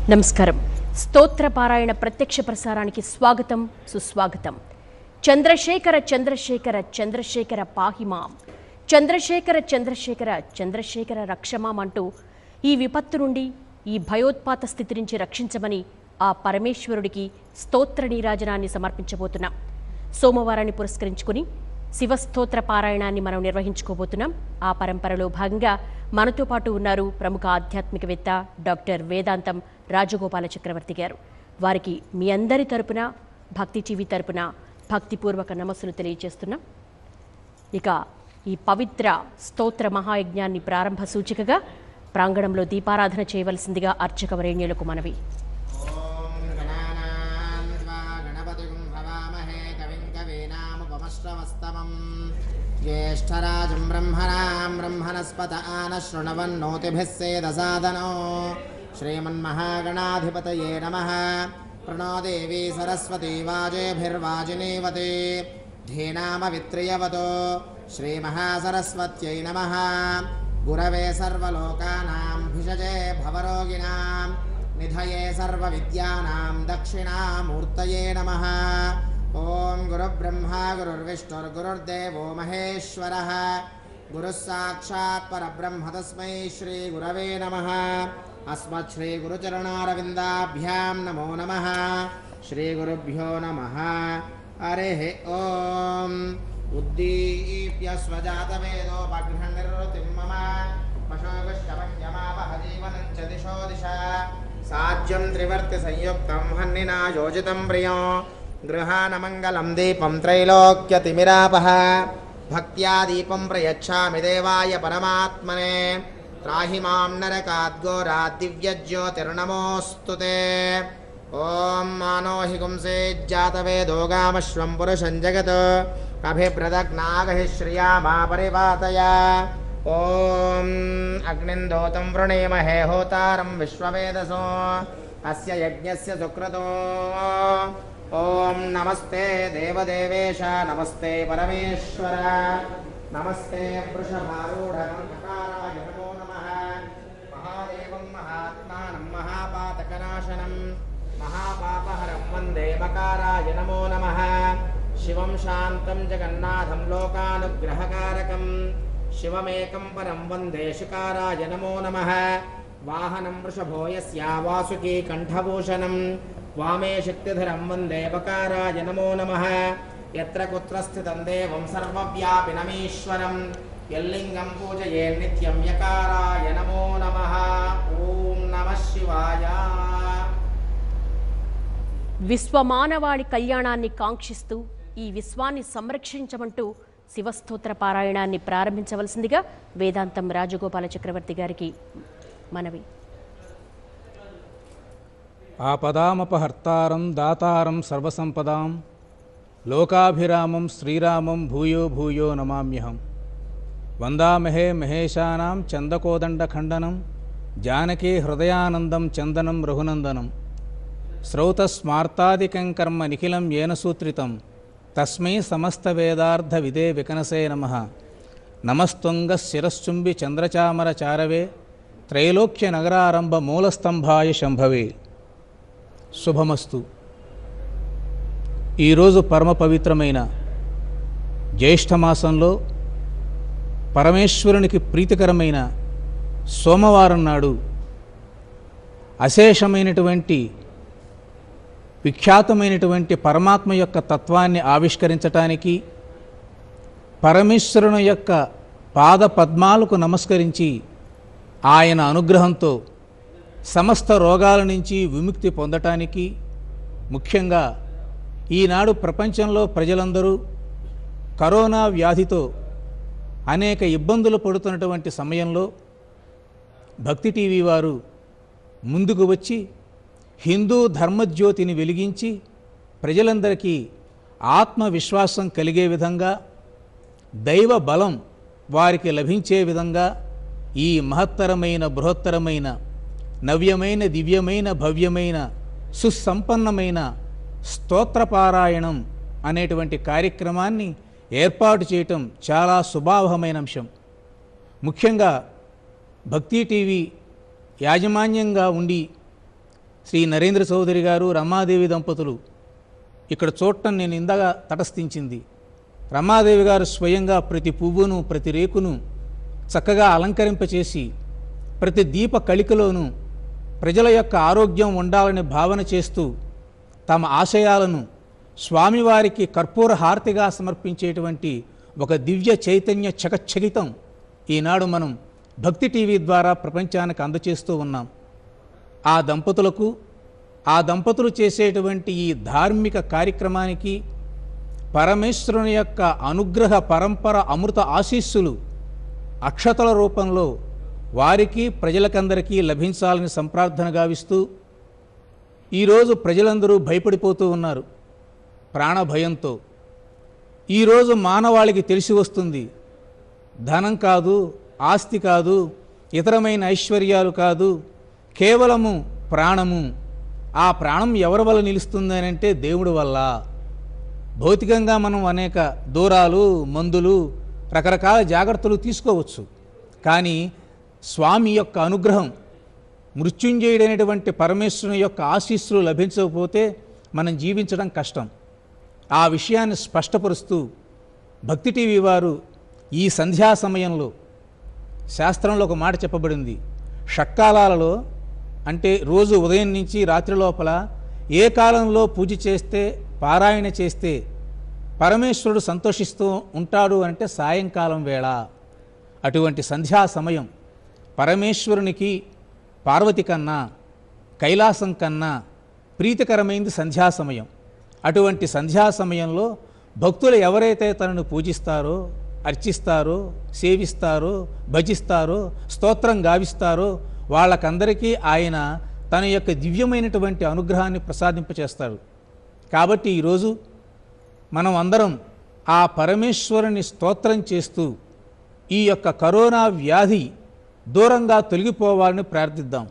నమస్కారం స్తోత్ర పారాయణ ప్రత్యక్ష ప్రసారానికి స్వాగతం సుస్వాగతం చంద్రశేఖర చంద్రశేఖర చంద్రశేఖర పాహిమాం చంద్రశేఖర చంద్రశేఖర చంద్రశేఖర రక్షమాం అంటూ ఈ విపత్తు నుండి ఈ భయోత్పాత స్థితి నుంచి రక్షించమని ఆ పరమేశ్వరుడికి స్తోత్ర నీరాజనాన్ని సమర్పించబోతున్నాం సోమవారాన్ని పురస్కరించుకుని శివస్తోత్ర పారాయణాన్ని మనం నిర్వహించుకోబోతున్నాం ఆ పరంపరలో భాగంగా మనతో పాటు ఉన్నారు ప్రముఖ ఆధ్యాత్మికవేత్త డాక్టర్ వేదాంతం రాజగోపాల చక్రవర్తి గారు వారికి మీ అందరి తరపున భక్తి టీవీ తరపున భక్తిపూర్వక నమస్సులు తెలియజేస్తున్నాం ఇక ఈ పవిత్ర స్తోత్ర మహాయజ్ఞాన్ని ప్రారంభ సూచికగా ప్రాంగణంలో దీపారాధన చేయవలసిందిగా అర్చక వరేణ్యులకు మనవి ॐ गणानां त्वा गणपतिं हवामहे कविं कवीनामुपमश्रवस्तमम् ज्येष्ठराजं ब्रह्मणां ब्रह्मणस्पत आनशृण्वन्नोतिभिः सेदसादनो श्रीमन्महागणाधिपतये नमः प्रणो देवी सरस्वती वाजेभिर्वाजिनीवते धीनामवित्रियवतो श्रीमहासरस्वत्यै नमः गुरवे सर्वलोकानां भिषजे भवरोगिणां निधये सर्वविद्यानां दक्षिणामूर्तये नमः ॐ गुरुब्रह्मा गुरुर्विष्णुर्गुरुर्देवो महेश्वरः गुरुः साक्षात् परब्रह्म तस्मै श्रीगुरवे नमः अस्मत् श्रीगुरुचरणारविन्दाभ्यां नमो नमः श्रीगुरुभ्यो नमः हरिः ॐ उद्दीप्य स्वजातवेदोपगृहनिर्वृतिं मम पशोगश्चमह्यमावह जीवनं च दिशो दिशा साज्यं त्रिवर्तिसंयुक्तं हन्निना योजितं प्रियो गृहानमङ्गलं दीपं त्रैलोक्यतिमिरापः भक्त्या दीपं प्रयच्छामि देवाय परमात्मने त्राहि मां नरकाद्गोराद्दिव्यज्योतिर्नमोऽस्तु ते ॐ मानो हि पुंसेज्जातवेदोगामश्वं पुरुषं जगत् अभिभ्रदग्नागः श्रियामा परिपातय ॐ अग्निन्दोतं वृणीमहे होतारं विश्ववेदसो अस्य यज्ञस्य सुक्रतो ॐ नमस्ते देवदेवेश नमस्ते परमेश्वर नमस्ते वृषभारूढ नमस्काराय नमो नमः महादेवं महात्मानं महापातकनाशनं महापापहरं वन्दे मकाराय नमो नमः शिवं शान्तं जगन्नाथं लोकानुग्रहकारकं शिवमेकं परं वन्दे शिकाराय नमो नमः वाहनं वृषभो यस्या वासुकी कण्ठभूषणं वामे शक्तिधरं वन्दे बकाराय नमो नमः यत्र कुत्र स्थितं देवं सर्वव्यापिनमीश्वरं यल्लिङ्गं पूजये नित्यं यकाराय नमो नमः ॐ नमः शिवाय విశ్వమానవాళి కళ్యాణాన్ని కాంక్షిస్తూ ఈ విశ్వాన్ని సంరక్షించమంటూ శివస్తోత్ర పారాయణాన్ని ప్రారంభించవలసిందిగా వేదాంతం రాజగోపాల చక్రవర్తి గారికి మనవి ఆపదామపహర్తారం దాతారం సర్వసంపదాం లోకాభిరామం శ్రీరామం భూయో భూయో నమామ్యహం వందామహే మహేశానాం చందకోదండఖండనం జానకీ హృదయానందం చందనం రఘునందనం శ్రౌతస్మార్తాదికం కర్మ నిఖిలం ఏన సూత్రితం తస్మై సమస్తవేదార్థ విదే వికనసే నమ నమస్త్వంగ శిరశ్చుంబి చంద్రచామర చారవే త్రైలోక్య నగరారంభ మూలస్తంభాయ శంభవే శుభమస్తు ఈరోజు పరమ పవిత్రమైన జ్యేష్ఠమాసంలో పరమేశ్వరునికి ప్రీతికరమైన సోమవారం నాడు అశేషమైనటువంటి విఖ్యాతమైనటువంటి పరమాత్మ యొక్క తత్వాన్ని ఆవిష్కరించటానికి పరమేశ్వరుని యొక్క పాద పద్మాలకు నమస్కరించి ఆయన అనుగ్రహంతో సమస్త రోగాల నుంచి విముక్తి పొందటానికి ముఖ్యంగా ఈనాడు ప్రపంచంలో ప్రజలందరూ కరోనా వ్యాధితో అనేక ఇబ్బందులు పడుతున్నటువంటి సమయంలో భక్తి టీవీ వారు ముందుకు వచ్చి హిందూ ధర్మజ్యోతిని వెలిగించి ప్రజలందరికీ ఆత్మవిశ్వాసం కలిగే విధంగా దైవ బలం వారికి లభించే విధంగా ఈ మహత్తరమైన బృహత్తరమైన నవ్యమైన దివ్యమైన భవ్యమైన సుసంపన్నమైన స్తోత్రపారాయణం అనేటువంటి కార్యక్రమాన్ని ఏర్పాటు చేయటం చాలా శుభావహమైన అంశం ముఖ్యంగా భక్తి టీవీ యాజమాన్యంగా ఉండి శ్రీ నరేంద్ర చౌదరి గారు రమాదేవి దంపతులు ఇక్కడ చూడటం నేను ఇందాక తటస్థించింది రమాదేవి గారు స్వయంగా ప్రతి పువ్వును ప్రతి రేకును చక్కగా అలంకరింపచేసి ప్రతి దీప కళికలోనూ ప్రజల యొక్క ఆరోగ్యం ఉండాలని భావన చేస్తూ తమ ఆశయాలను స్వామివారికి కర్పూర హారతిగా సమర్పించేటువంటి ఒక దివ్య చైతన్య చకచకితం ఈనాడు మనం భక్తి టీవీ ద్వారా ప్రపంచానికి అందచేస్తూ ఉన్నాం ఆ దంపతులకు ఆ దంపతులు చేసేటువంటి ఈ ధార్మిక కార్యక్రమానికి పరమేశ్వరుని యొక్క అనుగ్రహ పరంపర అమృత ఆశీస్సులు అక్షతల రూపంలో వారికి ప్రజలకందరికీ లభించాలని సంప్రార్థన గావిస్తూ ఈరోజు ప్రజలందరూ భయపడిపోతూ ఉన్నారు ప్రాణ భయంతో ఈరోజు మానవాళికి తెలిసి వస్తుంది ధనం కాదు ఆస్తి కాదు ఇతరమైన ఐశ్వర్యాలు కాదు కేవలము ప్రాణము ఆ ప్రాణం ఎవరి వల్ల నిలుస్తుంది అని అంటే దేవుడి వల్ల భౌతికంగా మనం అనేక దూరాలు మందులు రకరకాల జాగ్రత్తలు తీసుకోవచ్చు కానీ స్వామి యొక్క అనుగ్రహం మృత్యుంజయుడైనటువంటి పరమేశ్వరుని యొక్క ఆశీస్సులు లభించకపోతే మనం జీవించడం కష్టం ఆ విషయాన్ని స్పష్టపరుస్తూ భక్తి టీవీ వారు ఈ సంధ్యా సమయంలో శాస్త్రంలో ఒక మాట చెప్పబడింది షట్కాలాలలో అంటే రోజు ఉదయం నుంచి రాత్రి లోపల ఏ కాలంలో పూజ చేస్తే పారాయణ చేస్తే పరమేశ్వరుడు సంతోషిస్తూ ఉంటాడు అంటే సాయంకాలం వేళ అటువంటి సంధ్యా సమయం పరమేశ్వరునికి పార్వతి కన్నా కైలాసం కన్నా ప్రీతికరమైంది సంధ్యా సమయం అటువంటి సంధ్యా సమయంలో భక్తులు ఎవరైతే తనను పూజిస్తారో అర్చిస్తారో సేవిస్తారో భజిస్తారో స్తోత్రం గావిస్తారో వాళ్ళకందరికీ ఆయన తన యొక్క దివ్యమైనటువంటి అనుగ్రహాన్ని ప్రసాదింపచేస్తాడు కాబట్టి ఈరోజు మనం అందరం ఆ పరమేశ్వరుని స్తోత్రం చేస్తూ ఈ యొక్క కరోనా వ్యాధి దూరంగా తొలగిపోవాలని ప్రార్థిద్దాం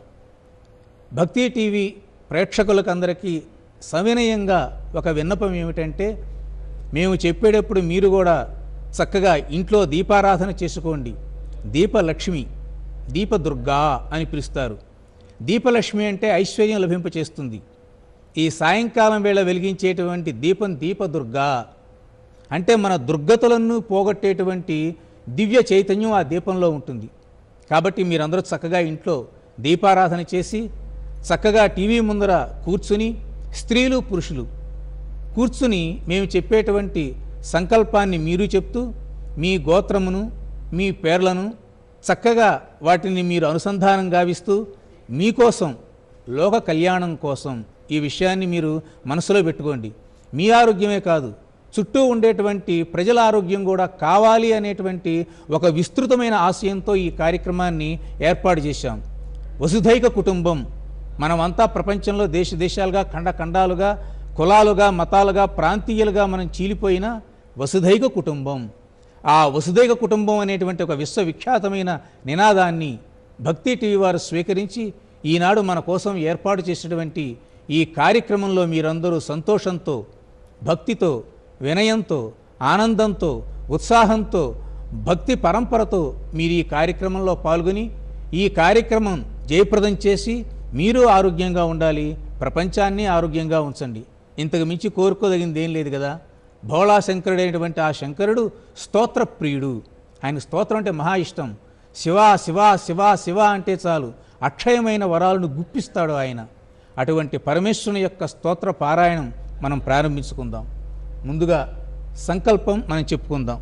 భక్తి టీవీ ప్రేక్షకులకందరికీ సవినయంగా ఒక విన్నపం ఏమిటంటే మేము చెప్పేటప్పుడు మీరు కూడా చక్కగా ఇంట్లో దీపారాధన చేసుకోండి దీపలక్ష్మి దీపదుర్గా అని పిలుస్తారు దీపలక్ష్మి అంటే ఐశ్వర్యం లభింపచేస్తుంది ఈ సాయంకాలం వేళ వెలిగించేటువంటి దీపం దీపదుర్గా అంటే మన దుర్గతులను పోగొట్టేటువంటి దివ్య చైతన్యం ఆ దీపంలో ఉంటుంది కాబట్టి మీరందరూ చక్కగా ఇంట్లో దీపారాధన చేసి చక్కగా టీవీ ముందర కూర్చుని స్త్రీలు పురుషులు కూర్చుని మేము చెప్పేటువంటి సంకల్పాన్ని మీరు చెప్తూ మీ గోత్రమును మీ పేర్లను చక్కగా వాటిని మీరు అనుసంధానం గావిస్తూ మీకోసం లోక కళ్యాణం కోసం ఈ విషయాన్ని మీరు మనసులో పెట్టుకోండి మీ ఆరోగ్యమే కాదు చుట్టూ ఉండేటువంటి ప్రజల ఆరోగ్యం కూడా కావాలి అనేటువంటి ఒక విస్తృతమైన ఆశయంతో ఈ కార్యక్రమాన్ని ఏర్పాటు చేశాం వసుధైక కుటుంబం మనమంతా ప్రపంచంలో దేశ దేశాలుగా ఖండ ఖండాలుగా కులాలుగా మతాలుగా ప్రాంతీయులుగా మనం చీలిపోయిన వసుధైక కుటుంబం ఆ వసుధైక కుటుంబం అనేటువంటి ఒక విశ్వవిఖ్యాతమైన నినాదాన్ని భక్తి టీవీ వారు స్వీకరించి ఈనాడు మన కోసం ఏర్పాటు చేసినటువంటి ఈ కార్యక్రమంలో మీరందరూ సంతోషంతో భక్తితో వినయంతో ఆనందంతో ఉత్సాహంతో భక్తి పరంపరతో మీరు ఈ కార్యక్రమంలో పాల్గొని ఈ కార్యక్రమం జయప్రదం చేసి మీరు ఆరోగ్యంగా ఉండాలి ప్రపంచాన్ని ఆరోగ్యంగా ఉంచండి ఇంతకు మించి కోరుకోదగింది ఏం లేదు కదా భోళా శంకరుడైనటువంటి ఆ శంకరుడు స్తోత్ర ప్రియుడు ఆయన స్తోత్రం అంటే మహా ఇష్టం శివ శివ శివ శివ అంటే చాలు అక్షయమైన వరాలను గుప్పిస్తాడు ఆయన అటువంటి పరమేశ్వరుని యొక్క స్తోత్ర పారాయణం మనం ప్రారంభించుకుందాం ముందుగా సంకల్పం మనం చెప్పుకుందాం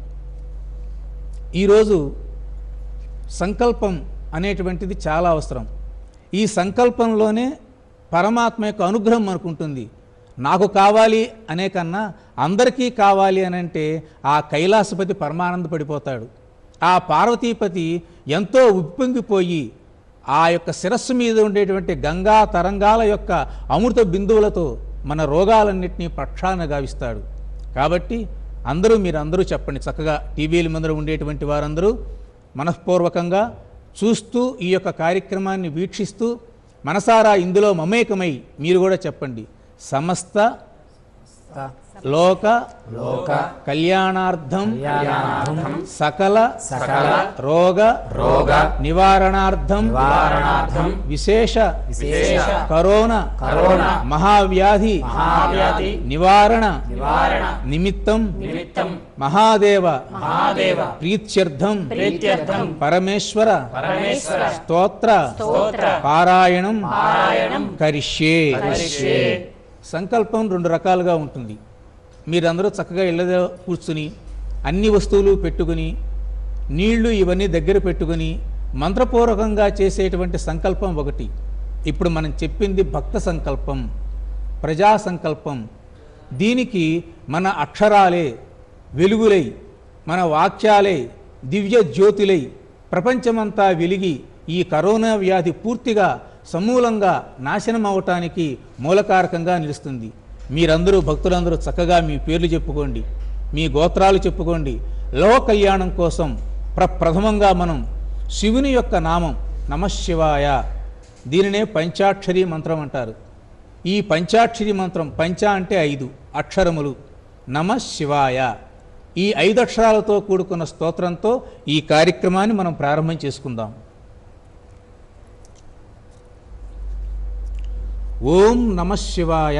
ఈరోజు సంకల్పం అనేటువంటిది చాలా అవసరం ఈ సంకల్పంలోనే పరమాత్మ యొక్క అనుగ్రహం మనకు ఉంటుంది నాకు కావాలి అనే కన్నా అందరికీ కావాలి అని అంటే ఆ కైలాసపతి పరమానందపడిపోతాడు ఆ పార్వతీపతి ఎంతో ఉప్పొంగిపోయి ఆ యొక్క శిరస్సు మీద ఉండేటువంటి గంగా తరంగాల యొక్క అమృత బిందువులతో మన రోగాలన్నింటినీ ప్రక్షాళన గావిస్తాడు కాబట్టి అందరూ మీరు అందరూ చెప్పండి చక్కగా టీవీల ముందర ఉండేటువంటి వారందరూ మనఃపూర్వకంగా చూస్తూ ఈ యొక్క కార్యక్రమాన్ని వీక్షిస్తూ మనసారా ఇందులో మమేకమై మీరు కూడా చెప్పండి సమస్త లోక లోక కళ్యాణార్థం కళ్యాణార్థం సకల సకల రోగ రోగ నివారణార్థం నివారణార్థం విశేష విశేష కరోనా కరోనా మహావ్యాధి మహావ్యాధి నివారణ నివారణ నిమిత్తం నిమిత్తం మహాదేవ మహాదేవ ప్రీత్యర్థం ప్రీత్యర్థం పరమేశ్వర పరమేశ్వర స్తోత్ర స్తోత్ర పారాయణం పారాయణం కరిష్యే కరిష్యే. సంకల్పం రెండు రకాలుగా ఉంటుంది మీరందరూ చక్కగా ఇళ్ళలో కూర్చుని అన్ని వస్తువులు పెట్టుకుని నీళ్లు ఇవన్నీ దగ్గర పెట్టుకుని మంత్రపూర్వకంగా చేసేటువంటి సంకల్పం ఒకటి ఇప్పుడు మనం చెప్పింది భక్త సంకల్పం ప్రజా సంకల్పం దీనికి మన అక్షరాలే వెలుగులై మన వాక్యాలే దివ్య జ్యోతులై ప్రపంచమంతా వెలిగి ఈ కరోనా వ్యాధి పూర్తిగా సమూలంగా నాశనం అవటానికి మూలకారకంగా నిలుస్తుంది మీరందరూ భక్తులందరూ చక్కగా మీ పేర్లు చెప్పుకోండి మీ గోత్రాలు చెప్పుకోండి లోక కళ్యాణం కోసం ప్రప్రథమంగా మనం శివుని యొక్క నామం నమశివాయ దీనినే పంచాక్షరి మంత్రం అంటారు ఈ పంచాక్షరి మంత్రం పంచ అంటే ఐదు అక్షరములు నమ శివాయ ఈ ఐదు అక్షరాలతో కూడుకున్న స్తోత్రంతో ఈ కార్యక్రమాన్ని మనం ప్రారంభం చేసుకుందాం ఓం నమ శివాయ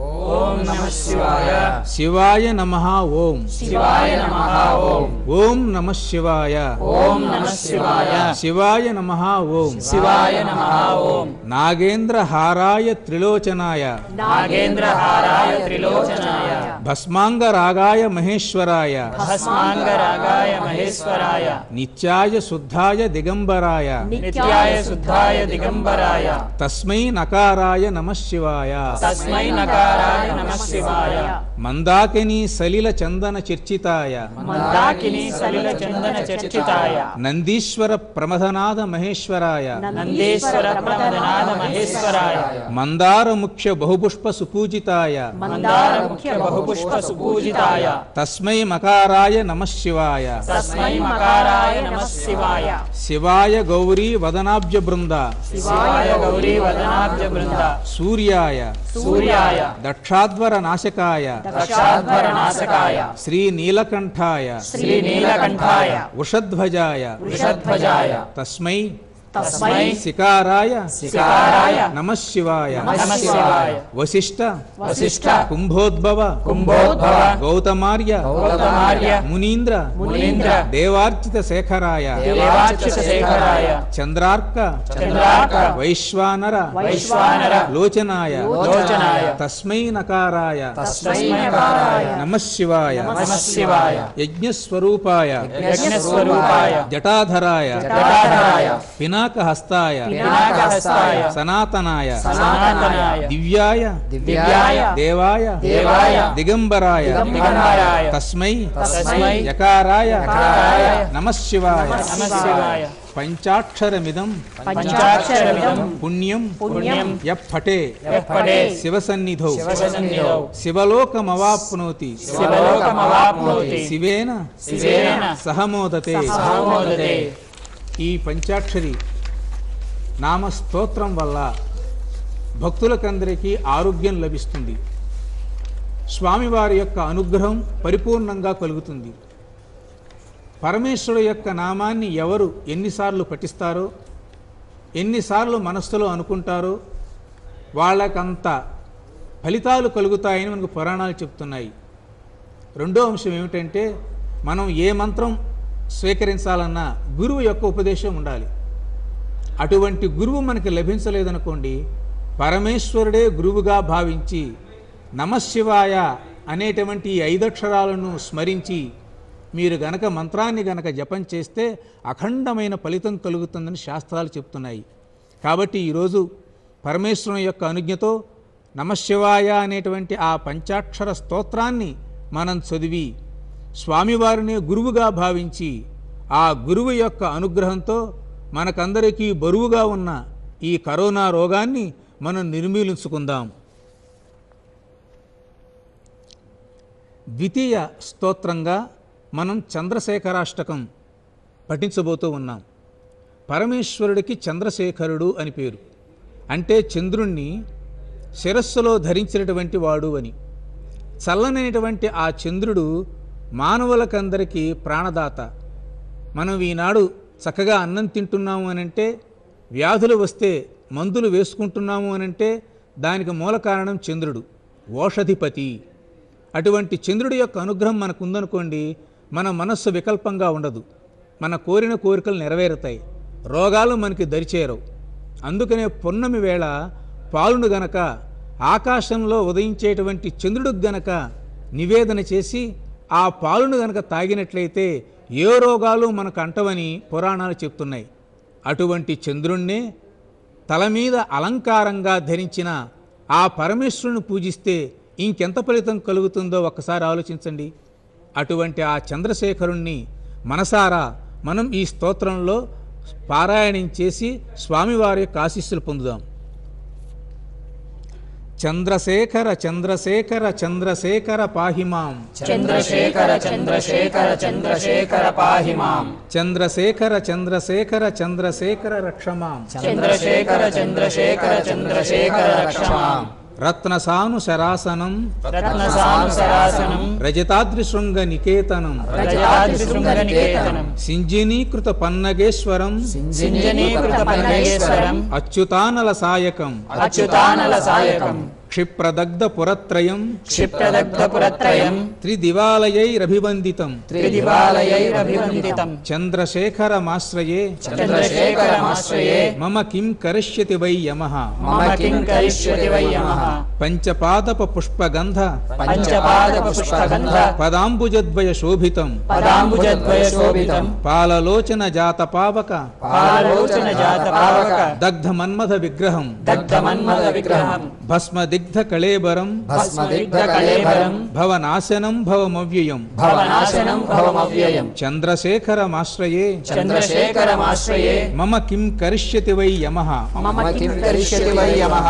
ఓం నమ శివాయ శివాయ నమ ఓం శివాయ నమః ఓం ఓం నమ శివాయ ఓం నమ శివాయ శివాయ నమ ఓం శివాయ నమః ఓం నాగేంద్ర హారాయ త్రిలోచనాయ నాగేంద్రహారాయ త్రిలోచనాయ భస్మాంగ రాగాయ మహేశ్వరాయ భస్మాంగరాగాయ మహేశ్వరాయ నిత్యాయ శుద్ధాయ దిగంబరాయ నిత్యాయ శుద్ధాయ దిగంబరాయ తస్మై నకారాయ నమ శివాయ తస్మై నకారాయ నమః శివాయ మందాకిని సలిల చందన చర్చితాయ మందాకిని సలిల చందన చర్చితాయ నందీశ్వర ప్రమథనాథ మహేశ్వరాయ నందేశ్వర ప్రమదనాథ మహేశ్వరాయ మందార ముఖ్య బహుపుష్ప సుపూజితాయ మందార ముఖ్య బహుపుష్ప సుపూజితాయ తస్మై మకారాయ నమ శివాయ తస్మై మకారాయ నమః శివాయ శివాయ గౌరీ వదనాబ్జ బృంద శివాయ గౌరీ వదనాబ్జ బృంద సూర్యాయ సూర్యాయ దక్షాధ్వర నాశకాయ దక్షాధ్వర నాశకాయ శ్రీ నీలకంఠాయ శ్రీ నీలకంఠాయ వృషధ్వజాయ వృషధ్వజాయ తస్మై తస్మై శికారాయ శికారాయ నమ శివాయ నమః శివాయ వశిష్ట వశిష్ఠ కుంభోద్భవ కుంభోద్భవ గౌతమార్య గౌతమార్య మునీంద్ర మునీంద్ర దేవార్చిత శేఖరాయ దేవాచ్యుత శేఖరాయ చంద్రార్క చంద్రార్క వైశ్వానర వైశ్వానర లోచనాయ లోచనాయ తస్మై నకారాయ తస్మై నకారాయ నమ శివాయ నమః శివాయ యజ్ఞస్వరూపాయ యజ్ఞస్వరూపాయ జటాధరాయ జటాధరాయ పినాకహస్తాయ పినాకహస్తాయ సనాతనాయ సనాతనాయ దివ్యాయ దివ్యాయ దేవాయ దేవాయ దిగంబరాయ దిగంబరాయ తస్మై తస్మై యకారాయ యకారాయ నమ శివాయ నమః శివాయ పంచాక్షరమిదం పంచాక్షరమిదం పుణ్యం పుణ్యం యప్పటే యప్పటే శివసన్నిధౌ శివసన్నిధౌ శివలోకమవాప్నోతి శివలోకమవాప్నోతి శివేన శివేన సహమోదతే సహమోదతే ఈ పంచాక్షరి నామ స్తోత్రం వల్ల భక్తులకందరికీ ఆరోగ్యం లభిస్తుంది స్వామివారి యొక్క అనుగ్రహం పరిపూర్ణంగా కలుగుతుంది పరమేశ్వరుడు యొక్క నామాన్ని ఎవరు ఎన్నిసార్లు పఠిస్తారో ఎన్నిసార్లు మనస్సులో అనుకుంటారో వాళ్ళకంత ఫలితాలు కలుగుతాయని మనకు పురాణాలు చెప్తున్నాయి రెండో అంశం ఏమిటంటే మనం ఏ మంత్రం స్వీకరించాలన్నా గురువు యొక్క ఉపదేశం ఉండాలి అటువంటి గురువు మనకి లభించలేదనుకోండి పరమేశ్వరుడే గురువుగా భావించి నమశివాయ అనేటువంటి ఈ ఐదక్షరాలను స్మరించి మీరు గనక మంత్రాన్ని గనక జపం చేస్తే అఖండమైన ఫలితం కలుగుతుందని శాస్త్రాలు చెప్తున్నాయి కాబట్టి ఈరోజు పరమేశ్వరుని యొక్క అనుజ్ఞతో నమశివాయ అనేటువంటి ఆ పంచాక్షర స్తోత్రాన్ని మనం చదివి స్వామివారిని గురువుగా భావించి ఆ గురువు యొక్క అనుగ్రహంతో మనకందరికీ బరువుగా ఉన్న ఈ కరోనా రోగాన్ని మనం నిర్మూలించుకుందాం ద్వితీయ స్తోత్రంగా మనం చంద్రశేఖరాష్టకం పఠించబోతూ ఉన్నాం పరమేశ్వరుడికి చంద్రశేఖరుడు అని పేరు అంటే చంద్రుణ్ణి శిరస్సులో ధరించినటువంటి వాడు అని చల్లనైనటువంటి ఆ చంద్రుడు మానవులకందరికీ ప్రాణదాత మనం ఈనాడు చక్కగా అన్నం తింటున్నాము అనంటే వ్యాధులు వస్తే మందులు వేసుకుంటున్నాము అనంటే దానికి మూల కారణం చంద్రుడు ఓషధిపతి అటువంటి చంద్రుడి యొక్క అనుగ్రహం మనకు ఉందనుకోండి మన మనస్సు వికల్పంగా ఉండదు మన కోరిన కోరికలు నెరవేరుతాయి రోగాలు మనకి దరిచేరవు అందుకనే పున్నమి వేళ పాలును గనక ఆకాశంలో ఉదయించేటువంటి చంద్రుడికి గనక నివేదన చేసి ఆ పాలును గనక తాగినట్లయితే ఏ రోగాలు మనకు అంటవని పురాణాలు చెప్తున్నాయి అటువంటి చంద్రుణ్ణే తల మీద అలంకారంగా ధరించిన ఆ పరమేశ్వరుని పూజిస్తే ఇంకెంత ఫలితం కలుగుతుందో ఒక్కసారి ఆలోచించండి అటువంటి ఆ చంద్రశేఖరుణ్ణి మనసారా మనం ఈ స్తోత్రంలో పారాయణం చేసి స్వామివారి యొక్క ఆశీస్సులు పొందుదాం చంద్రశేఖర చంద్రశేఖర చంద్రశేఖర పాహిమాం చంద్రశేఖర చంద్రశేఖర చంద్రశేఖర పాహి మాం చంద్రశేఖర చంద్రశేఖర చంద్రశేఖర రక్షమాం చంద్రశేఖర చంద్రశేఖర చంద్రశేఖర రక్ష మాం రత్నసాను శరాసనం రత్నసానుసరాసనం రజతాద్రిశృంగ నికేతనం రజాదిశృంగనికేతనం సింజినీకృత పన్నగేశ్వరం సింజనీకృత పన్నగేశ్వరం అచ్యుతానల సాయకం అచ్యుతానల సాయకం క్షిప్రదగ్ధ పురత్రయం క్షిప్రదగ్ధపురత్రయం త్రిదివాలయైరభివందితం త్రిదివాలయైరభివందితం చంద్రశేఖరమాశ్రయే చంద్రశేఖరమాశ్రయే మమ కిం కరిష్యతి వై యమః మమ కిం కరిష్యతి వై యమః పంచపాదప పుష్పగంధ పంచపాద పుష్పగంధ పదాంబుజద్వయ శోభితం పదాంబుజద్వయ శోభితం పాలలోచన జాత పావక పాలోచన జాత పావక దగ్ధ మన్మథ విగ్రహం దగ్ధమన్మద విగ్రహం భస్మదిగ్ధ కళేబరం భస్మదిగ్ధ కళేబరం భవనాశనం భవమవ్యయం భవనాశనం భవమవ్యయం చంద్రశేఖరమాశ్రయే చంద్రశేఖరమాశ్రయే మమ కిం కరిష్యతి వై యమః మమ కిం కరిష్యతి వై యమః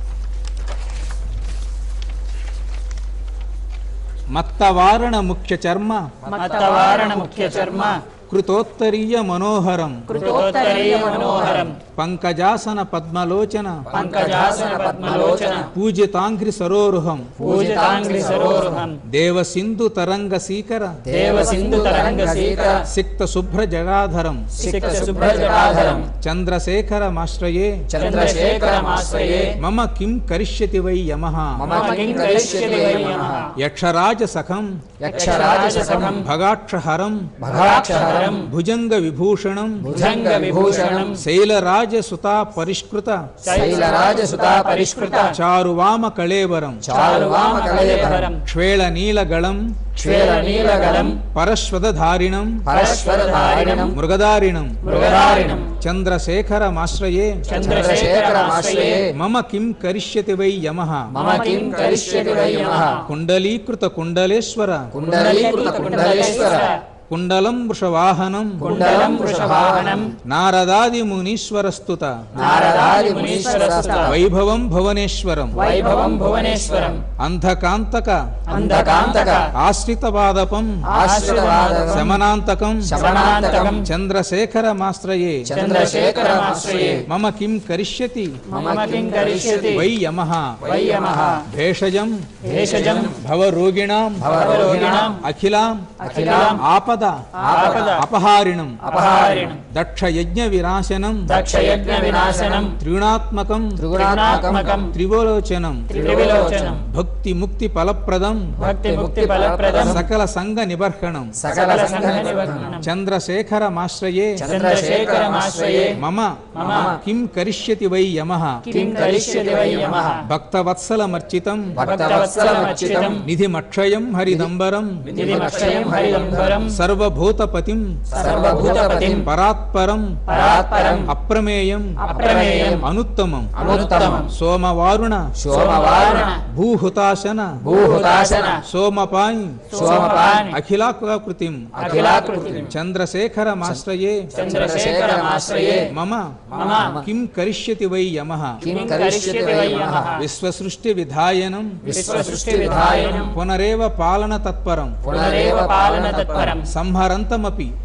మత్తవారణ ముఖ్య చర్మ మత్తవారణ ముఖ్య చర్మ కృతోత్తరీయ మనోహరం కృతోత్తరీయ మనోహరం పంకజాసన పద్మలోచన పంకజాసన పద్మలోచన పూజితాంఘ్రి సరోరుహం పూజితాంగ్రి సరోరుహం దేవసింధు తరంగ సీకర దేవ సింధు తరంగ సీత సిక్త శుభ్ర జగాధరం సిక్త శుభ్ర జటాధరం చంద్రశేఖరమాశ్రయే చంద్రశేఖరమాశ్రయే మమ కిం కరిష్యతి వై యమః మమ కిం కరిష్యతి వై యమః యక్షరాజ సఖం యక్షరాజసఖం భగాక్షహరం భగాక్షహరం భుజంగ విభూషణం భుజంగ విభూషణం శైలరాజ సుతా పరిష్కృత శైలరాజసుతా పరిష్కృత చారువామ కళేవరం చారువామ కళేబరం క్షేళ నీలగళం క్షేర నీలగలం పరశ్వదధారిణం పరస్పరధారిణం మృగదారిణం మృగదారిణం చంద్రశేఖరమాశ్రయే చంద్రశేఖరమాశ్రయే మమ కిం కరిష్యతి వై యమః మమ కిం కరిష్యతి వై యమః కుండలీకృత కుండలేశ్వర కుండలీకృత కుండలేశ్వర కుండలం వృషవాహనం కుండలం వృషభావనం నారదాది మునీశ్వరస్తుత నారదాది మునీశ్వరస్తుత వైభవం భువనేశ్వరం వైభవం భువనేశ్వరం అంధకాంతక అంధకాంతక ఆశ్రితపాదపం ఆశ్రితవాదకం శమనాంతకం శమనాంతకం చంద్రశేఖరమాశ్రయే చంద్రశేఖరమాశ్రయే మమ కిం కరిష్యతి మమ కిం కరిష్యతి వై యమః వై యమః భేషజం భేషజం భవరోగిణాం భవరోగిణాం అఖిలాం అఖిలాం ఆపద ఆపద అపహారిణం అపహారిణం దక్ష యజ్ఞ వినాశనం దక్షయజ్ఞ వినాశనం త్రిగుణాత్మకం త్రిగుణాత్మకం త్రివలోచనం త్రివిలోచనం భక్తి ముక్తి ఫలప్రదం భక్తి ముక్తి ఫలప్రదం సకల సంగ నిబర్హణం సకల సంఘ నివర్తనం చంద్రశేఖరమాశ్రయే చంద్రశేఖరమాశ్రయే మమ మమ కిం కరిష్యతి వై యమః కిం కరిష్యతి వై యమః భక్తవత్సలమర్చితం భక్తవత్సలమర్చితం నిధిమక్షయం హరిదంబరం నిధిమక్షయం హరిదంబరం సర్వభూతపతిం సర్వభూతపతిం పరాత్పరం పరాత్పరం అప్రమేయం అప్రమేయం అనుత్తమం అనుత్తమం సోమవారుణ సోమవారుణ భూహుతాశన భూహుతాశన సోమపాయి సోమపాని అఖిలాకృతిం అఖిలాకృతిం చంద్రశేఖరమాశ్రయే చంద్రశేఖరమాశ్రయే మమ మమ కిం కరిష్యతి వై యమః కిం కరిష్యతి వై యమః విశ్వసృష్టి విధాయనం విశ్వసృష్టి విధాయనం పునరేవ పాలన తత్పరం పునరేవ పాలన తత్పరం సంహరంతమపి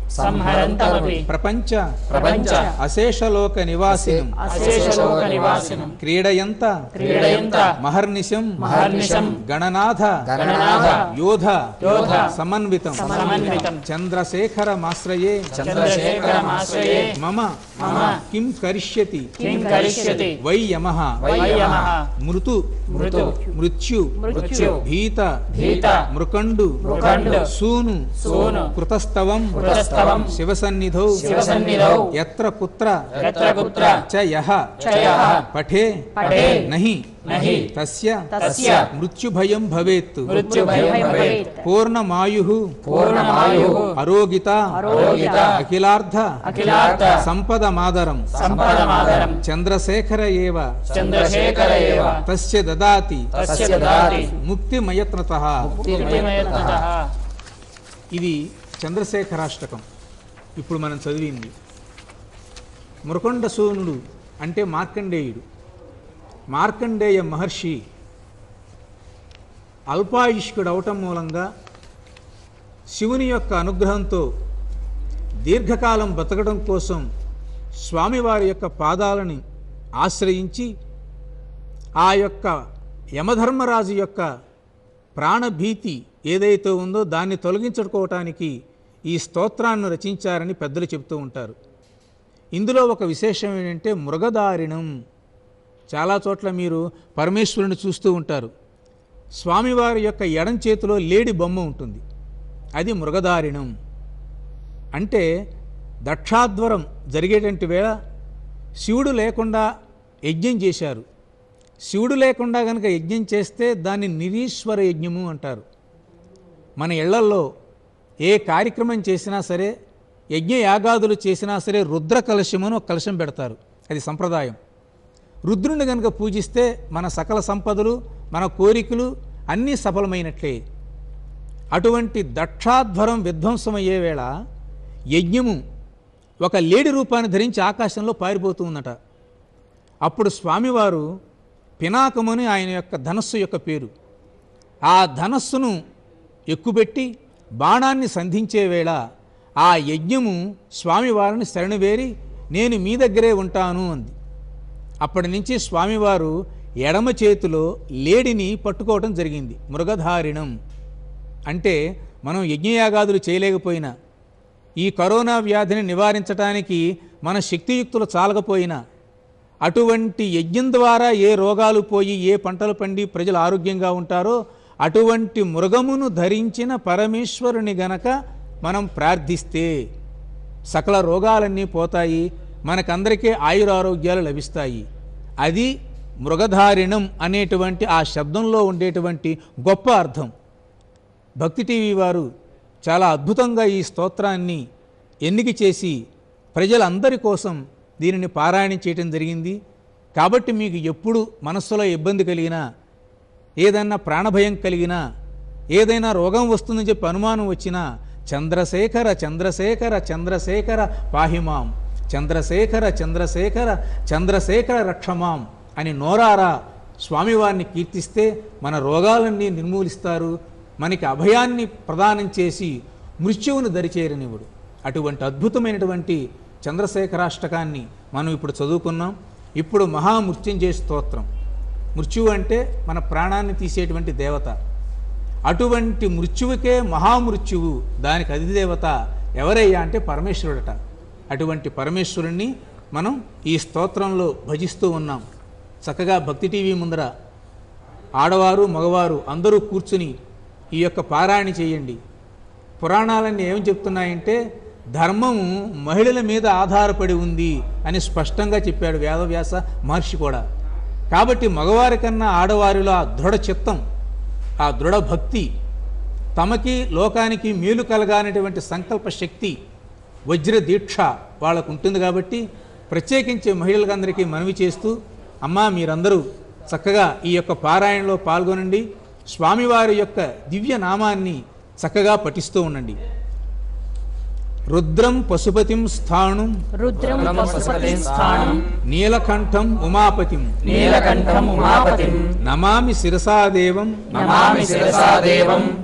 సంహరంతమపి ప్రపంచ ప్రపంచ అశేషలోక నివాసినం అశేషలోక నివాసినం క్రీడయంత క్రీడయంత మహర్నిశం మహర్నిశం గణనాథ గణనాథ యోధ యోధ సమన్వితం సమన్వితం చంద్రశేఖరమాశ్రయే చంద్రశేఖరమాశ్రయే మమ మమ కిం కరిష్యతి కిం కరిష్యతి వై యమః వై యమః మృతు మృతు మృత్యు మృత్యు భీత భీత మృకండు మృకండు సూను సూను కృతస్తవం కృతస్తవం శివసన్నిధౌ శివసన్నిధౌ యత్ర కుత్ర యత్ర కుత్ర చ యః చ యః పఠే పఠే నహి నహి తస్య తస్య మృత్యుభయం భవేత్ మృత్యుభయం భవేత్ పూర్ణమాయు పూర్ణమాయుః అరోగిత అరోగిత అఖిలార్థ అఖిలార్థ సంపదమాదరం సంపదమాదరం చంద్రశేఖర ఏవ చంద్రశేఖర ఏవ తస్య దదాతి తస్య దదాతి ముక్తిమయత్నత ముక్తిమయత్నతః ఇది చంద్రశేఖరాష్టకం ఇప్పుడు మనం చదివింది మృకొండ సూనుడు అంటే మార్కండేయుడు మార్కండేయ మహర్షి అల్పాయుష్కుడు అవటం మూలంగా శివుని యొక్క అనుగ్రహంతో దీర్ఘకాలం బతకడం కోసం స్వామివారి యొక్క పాదాలని ఆశ్రయించి ఆ యొక్క యమధర్మరాజు యొక్క ప్రాణభీతి ఏదైతే ఉందో దాన్ని తొలగించుకోవటానికి ఈ స్తోత్రాన్ని రచించారని పెద్దలు చెబుతూ ఉంటారు ఇందులో ఒక విశేషం ఏంటంటే మృగదారిణం చాలా చోట్ల మీరు పరమేశ్వరుని చూస్తూ ఉంటారు స్వామివారి యొక్క ఎడం చేతిలో లేడి బొమ్మ ఉంటుంది అది మృగదారిణం అంటే దక్షాధ్వరం జరిగేటువంటి వేళ శివుడు లేకుండా యజ్ఞం చేశారు శివుడు లేకుండా కనుక యజ్ఞం చేస్తే దాన్ని నిరీశ్వర యజ్ఞము అంటారు మన ఇళ్లల్లో ఏ కార్యక్రమం చేసినా సరే యజ్ఞ యాగాదులు చేసినా సరే రుద్ర కలశం అని ఒక కలశం పెడతారు అది సంప్రదాయం రుద్రుని కనుక పూజిస్తే మన సకల సంపదలు మన కోరికలు అన్నీ సఫలమైనట్లే అటువంటి దక్షాధ్వరం విధ్వంసమయ్యే వేళ యజ్ఞము ఒక లేడి రూపాన్ని ధరించి ఆకాశంలో పారిపోతూ ఉందట అప్పుడు స్వామివారు పినాకముని ఆయన యొక్క ధనస్సు యొక్క పేరు ఆ ధనస్సును ఎక్కుపెట్టి బాణాన్ని సంధించే వేళ ఆ యజ్ఞము స్వామివారిని శరణువేరి నేను మీ దగ్గరే ఉంటాను అంది అప్పటి నుంచి స్వామివారు ఎడమ చేతిలో లేడిని పట్టుకోవటం జరిగింది మృగధారిణం అంటే మనం యజ్ఞయాగాదులు చేయలేకపోయినా ఈ కరోనా వ్యాధిని నివారించడానికి మన శక్తియుక్తులు చాలకపోయినా అటువంటి యజ్ఞం ద్వారా ఏ రోగాలు పోయి ఏ పంటలు పండి ప్రజలు ఆరోగ్యంగా ఉంటారో అటువంటి మృగమును ధరించిన పరమేశ్వరుని గనక మనం ప్రార్థిస్తే సకల రోగాలన్నీ పోతాయి మనకందరికీ ఆయురారోగ్యాలు లభిస్తాయి అది మృగధారిణం అనేటువంటి ఆ శబ్దంలో ఉండేటువంటి గొప్ప అర్థం భక్తి టీవీ వారు చాలా అద్భుతంగా ఈ స్తోత్రాన్ని ఎన్నిక చేసి ప్రజలందరి కోసం దీనిని పారాయణం చేయటం జరిగింది కాబట్టి మీకు ఎప్పుడు మనస్సులో ఇబ్బంది కలిగినా ఏదైనా ప్రాణభయం కలిగినా ఏదైనా రోగం వస్తుందని చెప్పి అనుమానం వచ్చినా చంద్రశేఖర చంద్రశేఖర చంద్రశేఖర పాహిమాం చంద్రశేఖర చంద్రశేఖర చంద్రశేఖర రక్షమాం అని నోరారా స్వామివారిని కీర్తిస్తే మన రోగాలన్నీ నిర్మూలిస్తారు మనకి అభయాన్ని ప్రదానం చేసి మృత్యువును దరిచేరనివ్వడు అటువంటి అద్భుతమైనటువంటి చంద్రశేఖరాష్టకాన్ని మనం ఇప్పుడు చదువుకున్నాం ఇప్పుడు మహామృత్యుంజయ స్తోత్రం మృత్యువు అంటే మన ప్రాణాన్ని తీసేటువంటి దేవత అటువంటి మృత్యువుకే మహామృత్యువు దానికి అధిదేవత ఎవరయ్యా అంటే పరమేశ్వరుడట అటువంటి పరమేశ్వరుణ్ణి మనం ఈ స్తోత్రంలో భజిస్తూ ఉన్నాం చక్కగా భక్తి టీవీ ముందర ఆడవారు మగవారు అందరూ కూర్చుని ఈ యొక్క పారాయణ చేయండి పురాణాలన్నీ ఏం చెప్తున్నాయంటే ధర్మము మహిళల మీద ఆధారపడి ఉంది అని స్పష్టంగా చెప్పాడు వేదవ్యాస మహర్షి కూడా కాబట్టి మగవారి కన్నా ఆడవారిలో ఆ దృఢ చిత్తం ఆ దృఢ భక్తి తమకి లోకానికి మేలు కలగానటువంటి సంకల్ప శక్తి వజ్ర దీక్ష వాళ్ళకు ఉంటుంది కాబట్టి ప్రత్యేకించి మహిళలందరికీ మనవి చేస్తూ అమ్మా మీరందరూ చక్కగా ఈ యొక్క పారాయణలో పాల్గొనండి స్వామివారి యొక్క దివ్య నామాన్ని చక్కగా పఠిస్తూ ఉండండి రుద్రం పశుపతిం స్థాణుం రుద్రం రుద్రం పశుపతిం స్థానం నీలకంఠం ఉమాపతిం నీలకంఠం ఉమాపతిం నమామి శిరసాదేవం నమామి శిరసా దేవం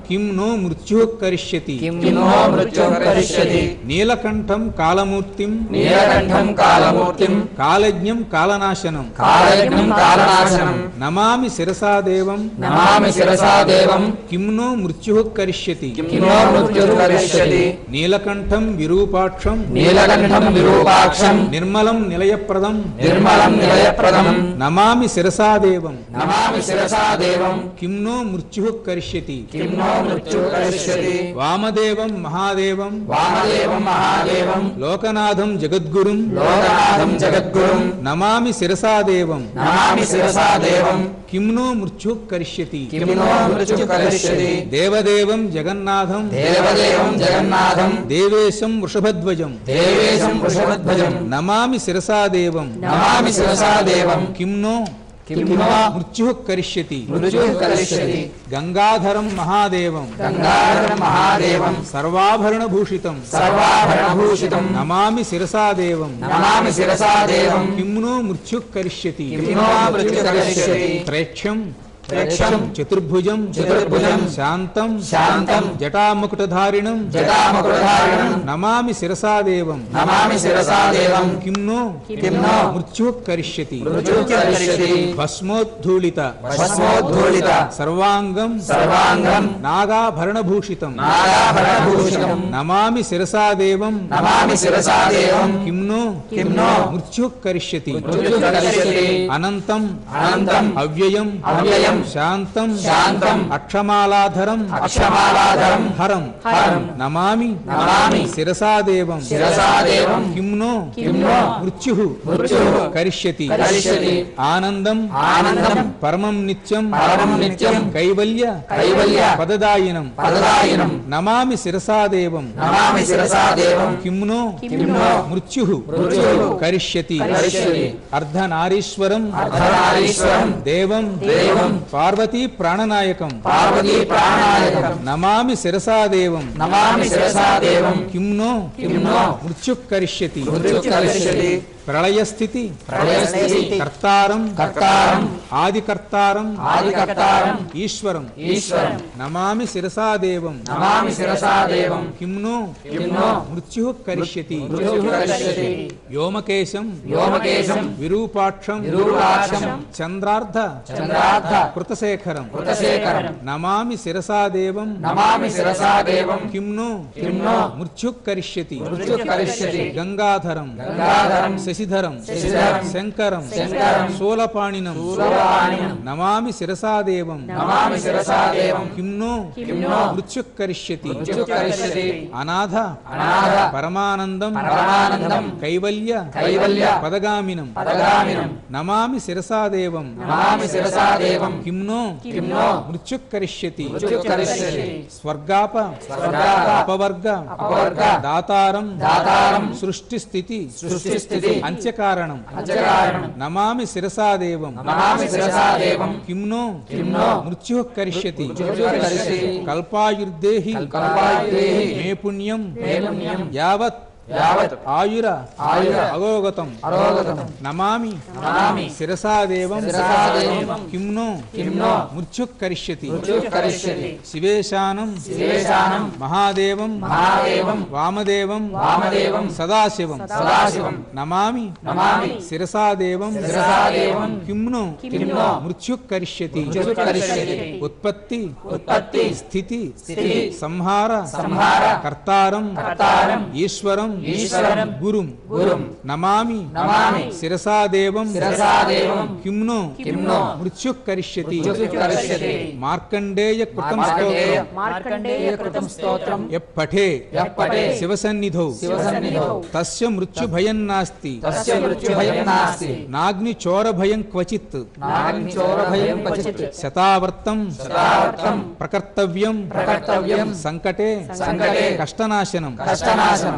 కిం నో మృత్యు కరిష్యతి किं नो मृत्युं करिष्यति నీలకంఠం కాలమూర్తిం नीलकण्ठं कालमूर्तिं కాలజ్ఞం కాలనాశనం कालयज्ञं कालनाशनं నమామి శిరసా దేవం नमामि शिरसा देवं కిం నో మృత్యు కరిష్యతి किं नो मृत्युं करिष्यति నీలకంఠం విరూపాక్షం नीलकण्ठं विरूपाक्षं నిర్మలం నిలయప్రదం निर्मलं निलयप्रदं నమామి శిరసా దేవం नमामि शिरसा देवं కిం నో మృత్యు కరిష్యతి किं नो मृत्युं करिष्यति వామదేవం మహాదేవం वामदेवं महादेवं లోకనాథం జగద్గురుం लोकनाथं जगद्गुरुं నమామి శిరసా దేవం नमामि शिरसा देवं కిం నో మృత్యు కరిష్యతి किं नो मृत्युं करिष्यति దేవదేవం జగన్నాథం देवदेवं जगन्नाथं దేవేశం వృషభధ్వజం देवेशं वृषभध्वजं నమామి శిరసా దేవం नमामि शिरसा देवं కిం నో किं नो మృత్యు కరిష్యతి मृत्युं करिष्यति గంగాధరం మహాదేవం गङ्गाधरं महादेवं సర్వాభరణభూషితం सर्वाभरणभूषितं నమామి శిరసా దేవం नमामि शिरसा देवं కిం నో మృత్యు కరిష్యతి किं नो मृत्युं करिष्यति ప్రేక్ష్యం प्रेक्षं చతుర్భుజం చతుర్భుజం శాంతం శాంతం జటాముకుటధారిణం जटामकुटधारिणं నమామి శిరసా దేవం नमामि शिरसा देवं కిం నో किं नो మృత్యు కరిష్యతి मृत्युं करिष्यति భస్మోద్ధూళిత भस्मोद्धूलित సర్వాంగం सर्वाङ्गं నాగాభరణభూషితం नागाभरणभूषितं నమామి శిరసా దేవం नमामि शिरसा देवं కిం నో किं नो మృత్యు కరిష్యతి मृत्युं करिष्यति అనంతం अनन्तम् అవ్యయం अव्ययं శాంతం శాంతం అక్షమాలాధరం अक्षमालाधरं హరం హరం నమామి నమామి శిరసా దేవం शिरसा देवं కిం నో किं नो మృత్యు मृत्युः కరిష్యతి करिष्यति ఆనందం आनन्दं పరమం నిత్యం परमं नित्यं కైవల్య कैवल्य పదదాయినం पददायिनं నమామి శిరసా దేవం नमामि शिरसा देवं కిం నో किं नो మృత్యు मृत्युः కరిష్యతి करिष्यति అర్ధనారీశ్వరం अर्धनारीश्वरं దేవం देवं పార్వతీ ప్రాణనాయకం पार्वती प्राणायकं నమామి శిరసా దేవం नमामि शिरसा देवं కిం నో किं नो మృత్యు కరిష్యతి मृत्युः करिष्यति ప్రళయస్థితి प्रलयस्थिति కర్తారం कर्तारं ఆదికర్తారం आदिकर्तारं ఈశ్వరం ईश्वरं నమామి శిరసా దేవం नमामि शिरसा देवं కిం నో किं नो మృత్యు కరిష్యతి मृत्युः करिष्यति వ్యోమకేశం व्योमकेशं విరూపాక్షం विरूपाक्षं చంద్రార్ధ चन्द्रार्ध కృతశేఖరం कृतशेखरं నమామి శిరసా దేవం नमामि शिरसा देवं కిం నో किं नो మృత్యు కరిష్యతి मृत्युः करिष्यति గంగాధరం गङ्गाधरं శశిధరం శశిధరం, శంకరం శంకరం, శూలపాణినం शूलपाणिनं నమామి శిరసా దేవం नमामि शिरसा देवं కిం నో किं नो మృత్యు కరిష్యతి मृत्युः करिष्यति అనాథ अनाथ పరమానందం परमानन्दं కైవల్య कैवल्य పదగామినం पदगामिनं నమామి శిరసా దేవం नमामि शिरसा देवं కిం నో किं नो మృత్యు కరిష్యతి मृत्युः करिष्यति స్వర్గాప स्वर्गाप అపవర్గ अपवर्ग దాతారం दातारं సృష్టి స్థితి सृष्टिस्थिति అంత్యకారణం अजकारणं నమామి శిరసా దేవం नमामि शिरसा देवं కిం నో किं नो మృత్యు కరిష్యతి मृत्युः करिष्यति కల్పాయుర్దేహి कल्पायुधेहि మే పుణ్యం मे पुण्यं యావత్ यावत् ఆయుర आयुर అగోగతం अरोगतं నమామి नमामि శిరసా దేవం शिरसा देवं కిం నో किं नो మృత్యు కరిష్యతి मृत्युः करिष्यति శివేశానం शिवेशानं మహాదేవం महादेवं వామదేవం वामदेवं సదాశివం सदाशिवं నమామి नमामि శిరసా దేవం शिरसा देवं కిం నో किं नो మృత్యు కరిష్యతి मृत्युः करिष्यति ఉత్పత్తి उत्पत्ति స్థితి स्थिति సంహార संहार కర్తారం कर्तारं ఈశ్వరం ఈశ్వరం గురుం गुरुं నమామి नमामि శిరసా దేవం शिरसा देवं కిం నో किं नो మృత్యు కరిష్యతి मृत्युः కరిష్యతి మార్కండేయ కృతం మార్కండేయ స్తోత్రం మార్కండేయ कृतं स्तोत्रं యః పఠే यः पठे శివసన్నిధౌ शिवसन्निधौ తస్య మృత్యు భయం నాస్తి तस्य मृत्युभयं नास्ति నాగ్ని చోర భయం క్వచిత్ नाग्निचोरभयं क्वचित् శతావర్తం सदावर्तं ప్రకర్తవ్యం प्रकर्तव्यं సంకటే सङ्कटे కష్టనాశనం कष्टनाशनं శుచిర్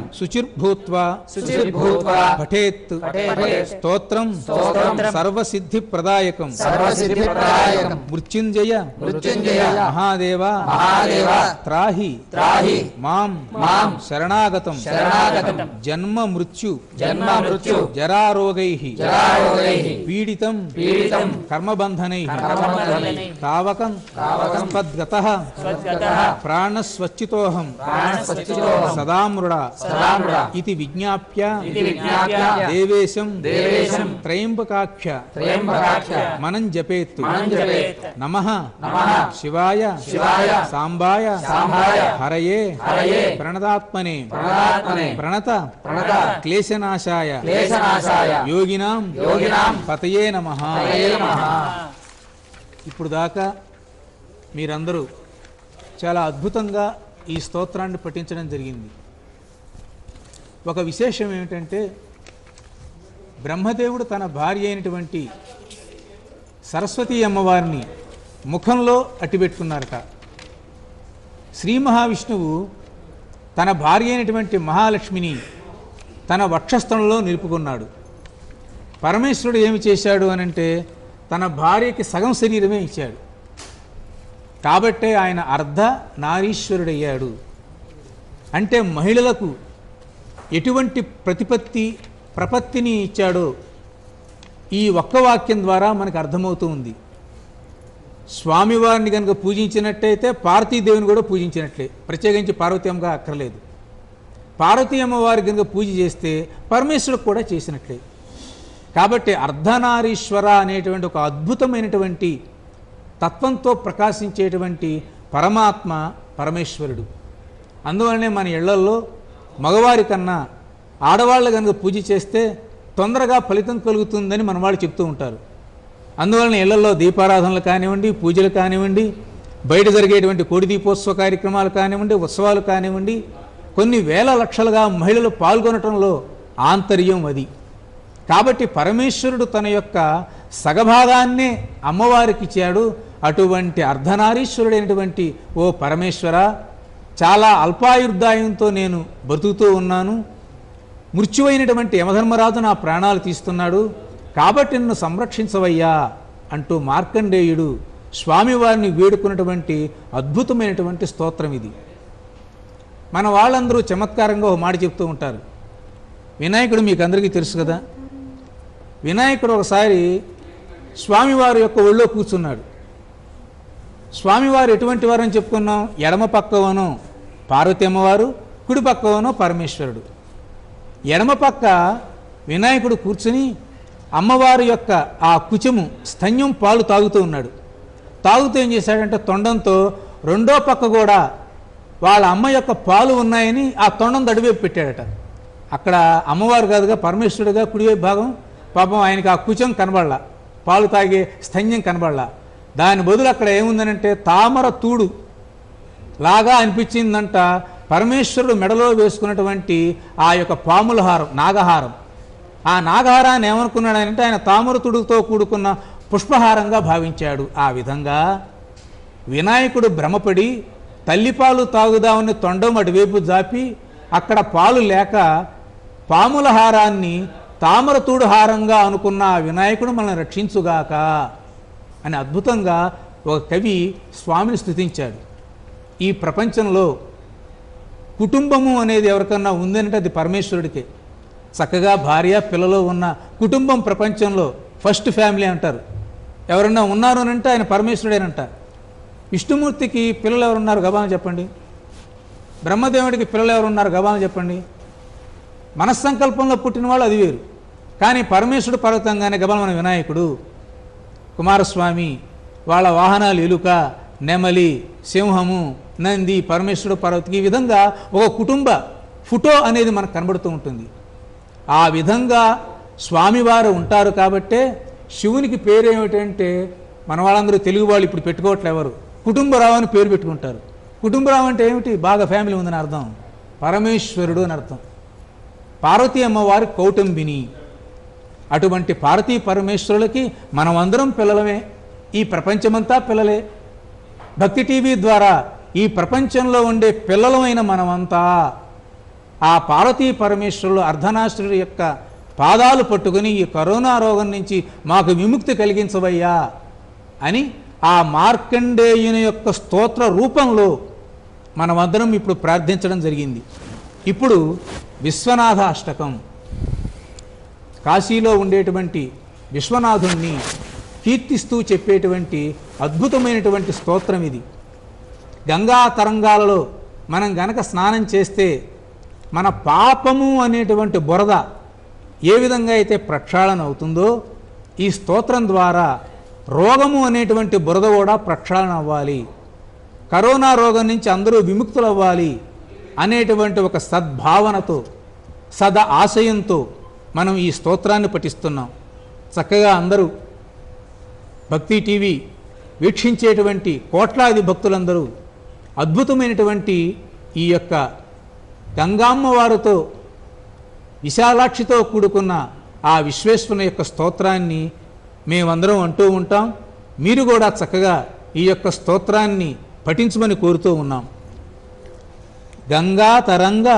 శుచిర్భూత్వా శుచిర్భూత్వా పఠేత్ పఠేత్ స్తోత్రం స్తోత్రం సర్వసిద్ధి ప్రదాయకం సర్వసిద్ధిప్రదాయకం మృత్యుంజయ మృత్యుంజయ మహాదేవ మహాదేవ త్రాహి త్రాహి మాం మాం శరణాగతం శరణాగతం జన్మ మృత్యు జన్మ మృత్యు జరారోగై జరారోగైః పీడితం పీడితం కర్మబంధనై కర్మబంధనైః తావకం తావకం స్వద్గతః స్వద్గతః ప్రాణస్వచ్చితోహం ప్రాణస్వచ్చితోహం సదామృడా సదామృడా ఇది విజ్ఞాప్య ఇది విజ్ఞాప్య దేవేశం దేవేశం త్రయంబకాఖ్య త్రయంబకాఖ్య మనం జపేత్ మనం జపేత్ నమః నమః శివాయ శివాయ సాంబాయ సాంబాయ హరయే హరయే ప్రణదాత్మనే ప్రణదాత్మనే ప్రణత ప్రణత క్లేశనాశాయ క్లేశనాశాయ యోగినాం యోగినాం పతయే నమః హరయే నమః ఇప్పుడు దాకా మీరందరూ చాలా అద్భుతంగా ఈ స్తోత్రాన్ని పఠించడం జరిగింది ఒక విశేషం ఏమిటంటే బ్రహ్మదేవుడు తన భార్య అయినటువంటి సరస్వతీ అమ్మవారిని ముఖంలో అట్టిపెట్టుకున్నారట శ్రీ మహావిష్ణువు తన భార్య అయినటువంటి మహాలక్ష్మిని తన వక్షస్థలంలో నిలుపుకున్నాడు పరమేశ్వరుడు ఏమి చేశాడు అనంటే తన భార్యకి సగం శరీరమే ఇచ్చాడు కాబట్టే ఆయన అర్ధ నారీశ్వరుడయ్యాడు అంటే మహిళలకు ఎటువంటి ప్రతిపత్తి ప్రపత్తిని ఇచ్చాడో ఈ ఒక్క వాక్యం ద్వారా మనకు అర్థమవుతూ ఉంది స్వామివారిని కనుక పూజించినట్టయితే పార్వతీదేవిని కూడా పూజించినట్లే ప్రత్యేకించి పార్వతీ అమ్మగా అక్కర్లేదు పార్వతీ అమ్మవారి కనుక పూజ చేస్తే పరమేశ్వరుడు కూడా చేసినట్లే కాబట్టి అర్ధనారీశ్వర అనేటువంటి ఒక అద్భుతమైనటువంటి తత్వంతో ప్రకాశించేటువంటి పరమాత్మ పరమేశ్వరుడు అందువలనే మన ఇళ్లల్లో మగవారి కన్నా ఆడవాళ్ళు కనుక పూజ చేస్తే తొందరగా ఫలితం కలుగుతుందని మన వాళ్ళు చెప్తూ ఉంటారు అందువలన ఇళ్లలో దీపారాధనలు కానివ్వండి పూజలు కానివ్వండి బయట జరిగేటువంటి కోడి దీపోత్సవ కార్యక్రమాలు కానివ్వండి ఉత్సవాలు కానివ్వండి కొన్ని వేల లక్షలుగా మహిళలు పాల్గొనటంలో ఆంతర్యం అది కాబట్టి పరమేశ్వరుడు తన యొక్క సగభాగాన్నే అమ్మవారికి ఇచ్చాడు అటువంటి అర్ధనారీశ్వరుడైనటువంటి ఓ పరమేశ్వర చాలా అల్పాయుర్దాయంతో నేను బతుకుతూ ఉన్నాను మృత్యువైనటువంటి యమధర్మరాజు నా ప్రాణాలు తీస్తున్నాడు కాబట్టి నన్ను సంరక్షించవయ్యా అంటూ మార్కండేయుడు స్వామివారిని వేడుకున్నటువంటి అద్భుతమైనటువంటి స్తోత్రం ఇది మన వాళ్ళందరూ చమత్కారంగా ఒక మాట చెప్తూ ఉంటారు వినాయకుడు మీకు అందరికీ తెలుసు కదా వినాయకుడు ఒకసారి స్వామివారి యొక్క ఒళ్ళో కూర్చున్నాడు స్వామివారు ఎటువంటి వారని చెప్పుకున్నాం ఎడమ పక్కవను పార్వతి అమ్మవారు కుడి పక్కవను పరమేశ్వరుడు ఎడమ పక్క వినాయకుడు కూర్చుని అమ్మవారి యొక్క ఆ కుచము స్తన్యం పాలు తాగుతూ ఉన్నాడు తాగుతూ ఏం చేశాడంటే తొండంతో రెండో పక్క కూడా వాళ్ళ అమ్మ యొక్క పాలు ఉన్నాయని ఆ తొండం దడివైపు పెట్టాడట అక్కడ అమ్మవారు కాదుగా పరమేశ్వరుడుగా కుడివైపు భాగం పాపం ఆయనకి ఆ కుచం కనబడలా పాలు తాగే స్తన్యం కనబడలా దాని బదులు అక్కడ ఏముందనంటే తామర తూడు లాగా అనిపించిందంట పరమేశ్వరుడు మెడలో వేసుకున్నటువంటి ఆ యొక్క పాముల హారం నాగహారం ఆ నాగహారాన్ని ఏమనుకున్నాడంటే ఆయన తామరతుడితో కూడుకున్న పుష్పహారంగా భావించాడు ఆ విధంగా వినాయకుడు భ్రమపడి తల్లిపాలు తాగుదామని తొండం అటువైపు జాపి అక్కడ పాలు లేక పాముల హారాన్ని తామరతూడు హారంగా అనుకున్న ఆ వినాయకుడు మనల్ని రక్షించుగాక అని అద్భుతంగా ఒక కవి స్వామిని స్థుతించాడు ఈ ప్రపంచంలో కుటుంబము అనేది ఎవరికన్నా ఉందంటే అది పరమేశ్వరుడికే చక్కగా భార్య పిల్లలు ఉన్న కుటుంబం ప్రపంచంలో ఫస్ట్ ఫ్యామిలీ అంటారు ఎవరన్నా ఉన్నారు అని అంటే ఆయన పరమేశ్వరుడేనంట విష్ణుమూర్తికి పిల్లలు ఎవరున్నారు గబాని చెప్పండి బ్రహ్మదేవుడికి పిల్లలు ఎవరున్నారు గబాని చెప్పండి మనస్సంకల్పంలో పుట్టిన వాళ్ళు అది వేరు కానీ పరమేశ్వరుడు పర్వతంగానే గబల మన వినాయకుడు కుమారస్వామి వాళ్ళ వాహనాలు ఎలుక నెమలి సింహము నంది పరమేశ్వరుడు పర్వతికి ఈ విధంగా ఒక కుటుంబ ఫోటో అనేది మనకు కనబడుతూ ఉంటుంది ఆ విధంగా స్వామివారు ఉంటారు కాబట్టే శివునికి పేరు ఏమిటంటే మన వాళ్ళందరూ తెలుగు వాళ్ళు ఇప్పుడు పెట్టుకోవట్లే ఎవరు కుటుంబరావు అని పేరు పెట్టుకుంటారు కుటుంబరావు అంటే ఏమిటి బాగా ఫ్యామిలీ ఉందని అర్థం పరమేశ్వరుడు అని అర్థం పార్వతీ అమ్మవారి కౌటుంబిని అటువంటి పార్వతీ పరమేశ్వరులకి మనమందరం పిల్లలమే ఈ ప్రపంచమంతా పిల్లలే భక్తి టీవీ ద్వారా ఈ ప్రపంచంలో ఉండే పిల్లలమైన మనమంతా ఆ పార్వతీ పరమేశ్వరులు అర్ధనాశ్వరుడు యొక్క పాదాలు పట్టుకుని ఈ కరోనా రోగం నుంచి మాకు విముక్తి కలిగించవయ్యా అని ఆ మార్కండేయుని యొక్క స్తోత్ర రూపంలో మనమందరం ఇప్పుడు ప్రార్థించడం జరిగింది ఇప్పుడు విశ్వనాథ అష్టకం కాశీలో ఉండేటువంటి విశ్వనాథుణ్ణి కీర్తిస్తూ చెప్పేటువంటి అద్భుతమైనటువంటి స్తోత్రం ఇది గంగా తరంగాలలో మనం గనక స్నానం చేస్తే మన పాపము అనేటువంటి బురద ఏ విధంగా అయితే ప్రక్షాళన అవుతుందో ఈ స్తోత్రం ద్వారా రోగము అనేటువంటి బురద కూడా ప్రక్షాళన అవ్వాలి కరోనా రోగం నుంచి అందరూ విముక్తులు అవ్వాలి అనేటువంటి ఒక సద్భావనతో సద ఆశయంతో మనం ఈ స్తోత్రాన్ని పఠిస్తున్నాం చక్కగా అందరూ భక్తి టీవీ వీక్షించేటువంటి కోట్లాది భక్తులందరూ అద్భుతమైనటువంటి ఈ యొక్క గంగామ్మ వారితో విశాలాక్షితో కూడుకున్న ఆ విశ్వేశ్వరుని యొక్క స్తోత్రాన్ని మేమందరం అంటూ ఉంటాం మీరు కూడా చక్కగా ఈ యొక్క స్తోత్రాన్ని పఠించమని కోరుతూ ఉన్నాం గంగా తరంగ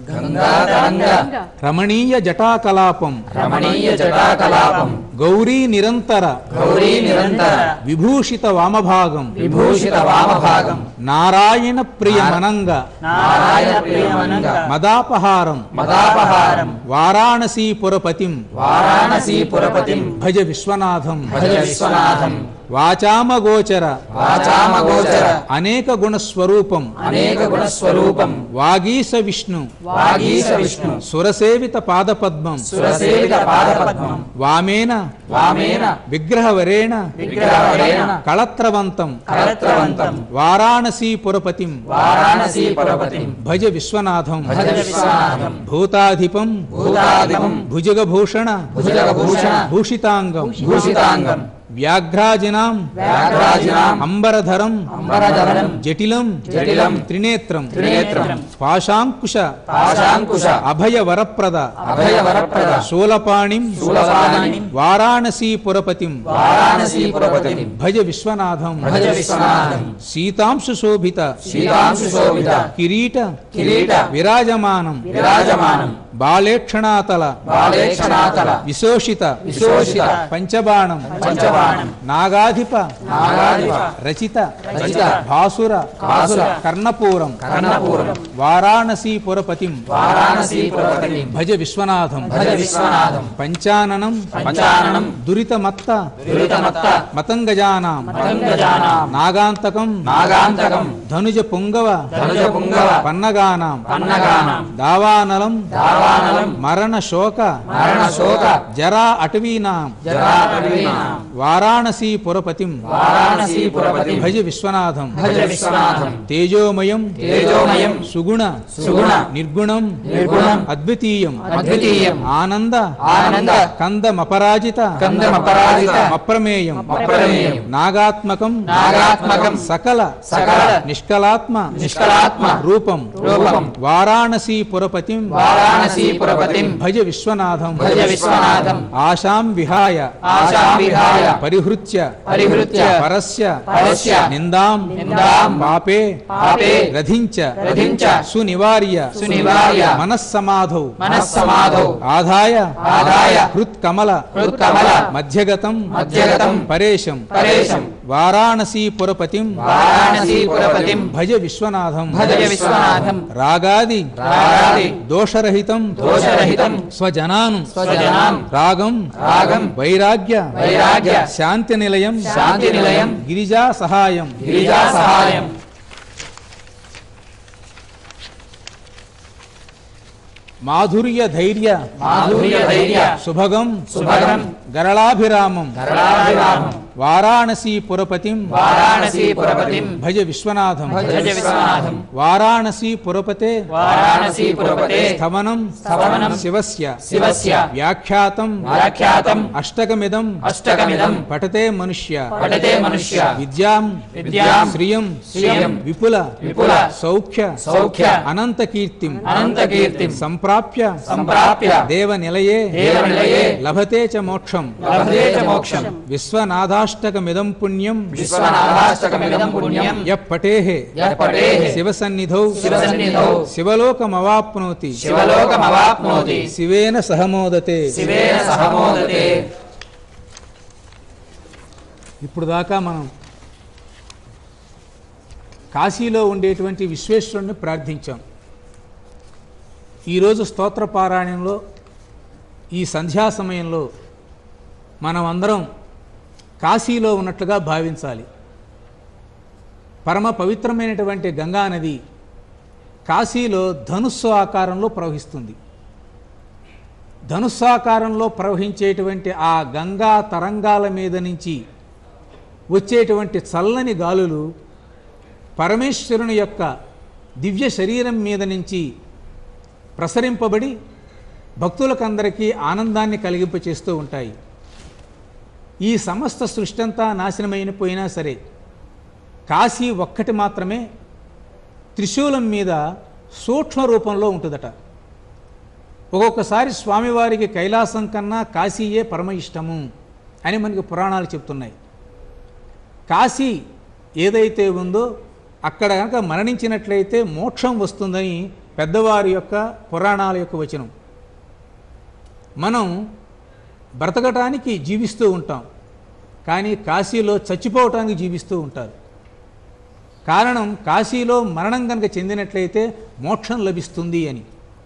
గంగాతరంగ రమణీయ జటాకలాపం రమణీయ జటాకలాపం గౌరీ నిరంతర గౌరీ నిరంతర విభూషిత వామభాగం విభూషిత వామభాగం నారాయణ ప్రియ మనంగ నారాయణ ప్రియమనంగ మదాపహారం మదాపహారం వారాణసీపురపతిం వారాణసీ పురపతిం భజ విశ్వనాథం భజ విశ్వనాథం వాచామగోచర వాచామగోచర అనేక గుణస్వరూపం అనేక గుణస్వరూపం వాగీశ విష్ణు వాగీశ విష్ణు సురసేవిత పాదపద్మం సురసేవిత పాదపద్మం వామేన వామేన విగ్రహవరేణ విగ్రహవరేణ కళత్రవంతం కలత్రవంతం వారాణసీపురపతిం వారాణసీ పురపతిం భజ విశ్వనాథం భజ విశ్వనాథం భూతాధిపం భూతాదిపం భుజగభూషణ భుజగభూషణ భూషితాంగం భూషితాంగం వ్యాఘ్రాజినాం వ్యాఘ్రాజినాం అంబరధరం అంబరధరం జటిలం జటిలం త్రినేత్రం త్రినేత్రం పాశాంకుశ పాశాంకుశ అభయ వరప్రద అభయ వరప్రద శూలపాణిం శూలపాణిం వారాణసీపురపతిం వారాణసీ పురపతిం భజ విశ్వనాథం భజ విశ్వనాథం సీతాంశు శోభిత శ్రీకాంశు శోభిత కిరీట కిరీట విరాజమానం విరాజమానం బాలేక్షణాతల బాలేక్షణాతల విశోషిత విశోషిత పంచబాణం పంచబాణం నాగాధిప నాగాధిప రచిత రచిత భాసుర భాసుర కర్ణపూరం కర్ణపూరం వారాణసీపురపతిం వారాణసీ పురపతిం భజ విశ్వనాథం భజ విశ్వనాథం పంచాననం పంచాననం దురితమత్త దురితమత్త మతంగజానాం మతంగజానాం నాగాంతకం నాగాంతకం ధనుజ పుంగవ ధనుజ పుంగవ పన్నగానాం పన్నగానం దావానలం దావానలం మరణ శోక మరణ శోక జరా అటవీనాం జరాటవీనాం వారాణసీపురపతిం వారాణసీ పురపతిం భజ విశ్వనాథం భజ విశ్వనాథం తేజోమయం తేజోమయం సుగుణ సుగుణ నిర్గుణం నిర్గుణం అద్వితీయం అద్వితీయం ఆనంద ఆనంద కందమపరాజిత కందమపరాజిత అప్రమేయం అప్రమేయం నాగాత్మకం నాగాత్మకం సకల సకల నిష్కలాత్మ నిష్కలాత్మ రూపం రూపం వారాణసీపురపతిం వారాణసీ పురపతిం భజ విశ్వనాథం భజ విశ్వనాథం ఆశాం విహాయ ఆశాం విహాయ పరిహృత్య పరిహృత్య పరస్య పరస్య నిందాం నిందాం పాపే పాపే రథించ రథించ సునివార్య సునివార్య మనస్సమాధౌ మనస్సమాధౌ ఆదాయ ఆదాయ హృత్కమల హృత్కమల మధ్యగతం మధ్యగతం పరేశం పరేశం వారాణసీపురపతిం వారాణసీ పురపతిం భజ విశ్వనాథం భజ విశ్వనాథం రాగాది రాగాది దోషరహితం దోషరహితం స్వజనాను స్వజనాం రాగం రాగం వైరాగ్య వైరాగ్య శాంతి నిలయం శాంతి నిలయం గిరిజా సహాయం గిరిజా సహాయం మాధుర్య ధైర్య మాధుర్య ధైర్య సుభగం సుభగం గరళాభిరామం గరళాభిరామం వారాణసీపురపతిం వారాణసీ పురపతిం భజ విశ్వనాథం భజ విశ్వనాథం వారాణసీపురపతే వారాణసీ పురపతే స్థవనం స్థవనం శివస్య శివస్య వ్యాఖ్యాతం వ్యాఖ్యాతం అష్టకమిదం అష్టకమిదం పఠతే మనుష్య పఠతే మనుష్య విద్యాం విద్యాం శ్రియం శ్రియం విపుల విపుల సౌఖ్య సౌఖ్య అనంత కీర్తిం అనంత కీర్తిం సంప్రాప్య సంప్రాప్య సంప్రాప్య దేవనిలయే దేవనిలయే లభతే చ మోక్షం లభతే చ మోక్షం విశ్వనాథాష్టకమిదం పుణ్యం విశ్వనాథాష్టకమిదం పుణ్యం యః పటేః యః పటేః శివసన్నిధౌ శివసన్నిధౌ శివలోకమవాప్నోతి శివలోకమవాప్నోతి శివేన సహమోదతే శివేన సహమోదతే ఇప్పుడు దాకా మనం కాశీలో ఉండేటువంటి విశ్వేశ్వరుణ్ణి ప్రార్థించాం ఈరోజు స్తోత్ర పారాయణంలో ఈ సంధ్యా సమయంలో మనం అందరం కాశీలో ఉన్నట్లుగా భావించాలి పరమ పవిత్రమైనటువంటి గంగా నది కాశీలో ధనుస్సు ఆకారంలో ప్రవహిస్తుంది ధనుస్సు ఆకారంలో ప్రవహించేటువంటి ఆ గంగా తరంగాల మీద నుంచి వచ్చేటువంటి చల్లని గాలులు పరమేశ్వరుని యొక్క దివ్య శరీరం మీద నుంచి ప్రసరింపబడి భక్తులకందరికీ ఆనందాన్ని కలిగింపచేస్తూ ఉంటాయి ఈ సమస్త సృష్టి అంతా నాశనమైపోయినా సరే కాశీ ఒక్కటి మాత్రమే త్రిశూలం మీద సూక్ష్మ రూపంలో ఉంటుందట ఒక్కొక్కసారి స్వామివారికి కైలాసం కన్నా కాశీయే పరమ ఇష్టము అని మనకి పురాణాలు చెప్తున్నాయి కాశీ ఏదైతే ఉందో అక్కడ కనుక మరణించినట్లయితే మోక్షం వస్తుందని పెద్దవారి యొక్క పురాణాల యొక్క వచనం మనం బ్రతకటానికి జీవిస్తూ ఉంటాం కానీ కాశీలో చచ్చిపోవటానికి జీవిస్తూ ఉంటారు కారణం కాశీలో మరణం కనుక చెందినట్లయితే మోక్షం లభిస్తుంది అని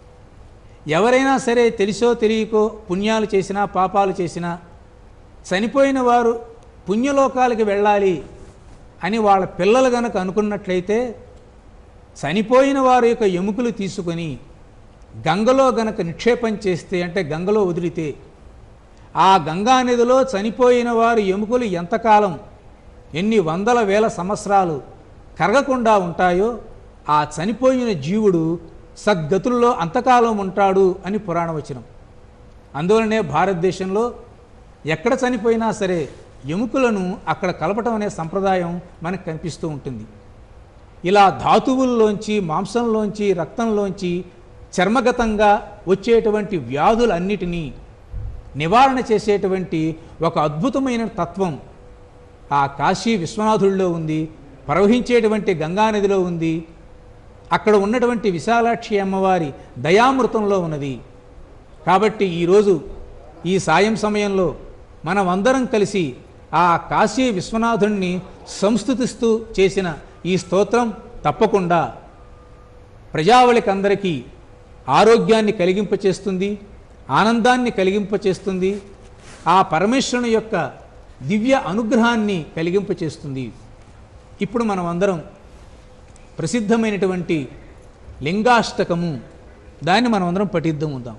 ఎవరైనా సరే తెలిసో తెలియకో పుణ్యాలు చేసినా పాపాలు చేసినా చనిపోయిన వారు పుణ్యలోకాలకి వెళ్ళాలి అని వాళ్ళ పిల్లలు గనక అనుకున్నట్లయితే చనిపోయిన వారి యొక్క ఎముకలు తీసుకొని గంగలో గనక నిక్షేపం చేస్తే అంటే గంగలో వదిలితే ఆ గంగా నదిలో చనిపోయిన వారి ఎముకలు ఎంతకాలం ఎన్ని వందల వేల సంవత్సరాలు కరగకుండా ఉంటాయో ఆ చనిపోయిన జీవుడు సద్గతుల్లో అంతకాలం ఉంటాడు అని పురాణవచనం అందువలనే భారతదేశంలో ఎక్కడ చనిపోయినా సరే ఎముకలను అక్కడ కలపటం అనే సంప్రదాయం మనకు కనిపిస్తూ ఉంటుంది ఇలా ధాతువుల్లోంచి మాంసంలోంచి రక్తంలోంచి చర్మగతంగా వచ్చేటువంటి వ్యాధులన్నిటినీ నివారణ చేసేటువంటి ఒక అద్భుతమైన తత్వం ఆ కాశీ విశ్వనాథుల్లో ఉంది ప్రవహించేటువంటి గంగానదిలో ఉంది అక్కడ ఉన్నటువంటి విశాలాక్షి అమ్మవారి దయామృతంలో ఉన్నది కాబట్టి ఈరోజు ఈ సాయం సమయంలో మనం అందరం కలిసి ఆ కాశీ విశ్వనాథుణ్ణి సంస్థుతిస్తూ చేసిన ఈ స్తోత్రం తప్పకుండా ప్రజావళికి అందరికీ ఆరోగ్యాన్ని కలిగింపచేస్తుంది ఆనందాన్ని కలిగింపచేస్తుంది ఆ పరమేశ్వరుని యొక్క దివ్య అనుగ్రహాన్ని కలిగింపచేస్తుంది ఇప్పుడు మనం అందరం ప్రసిద్ధమైనటువంటి లింగాష్టకము దాన్ని మనం అందరం పఠిద్దాం ఉందాం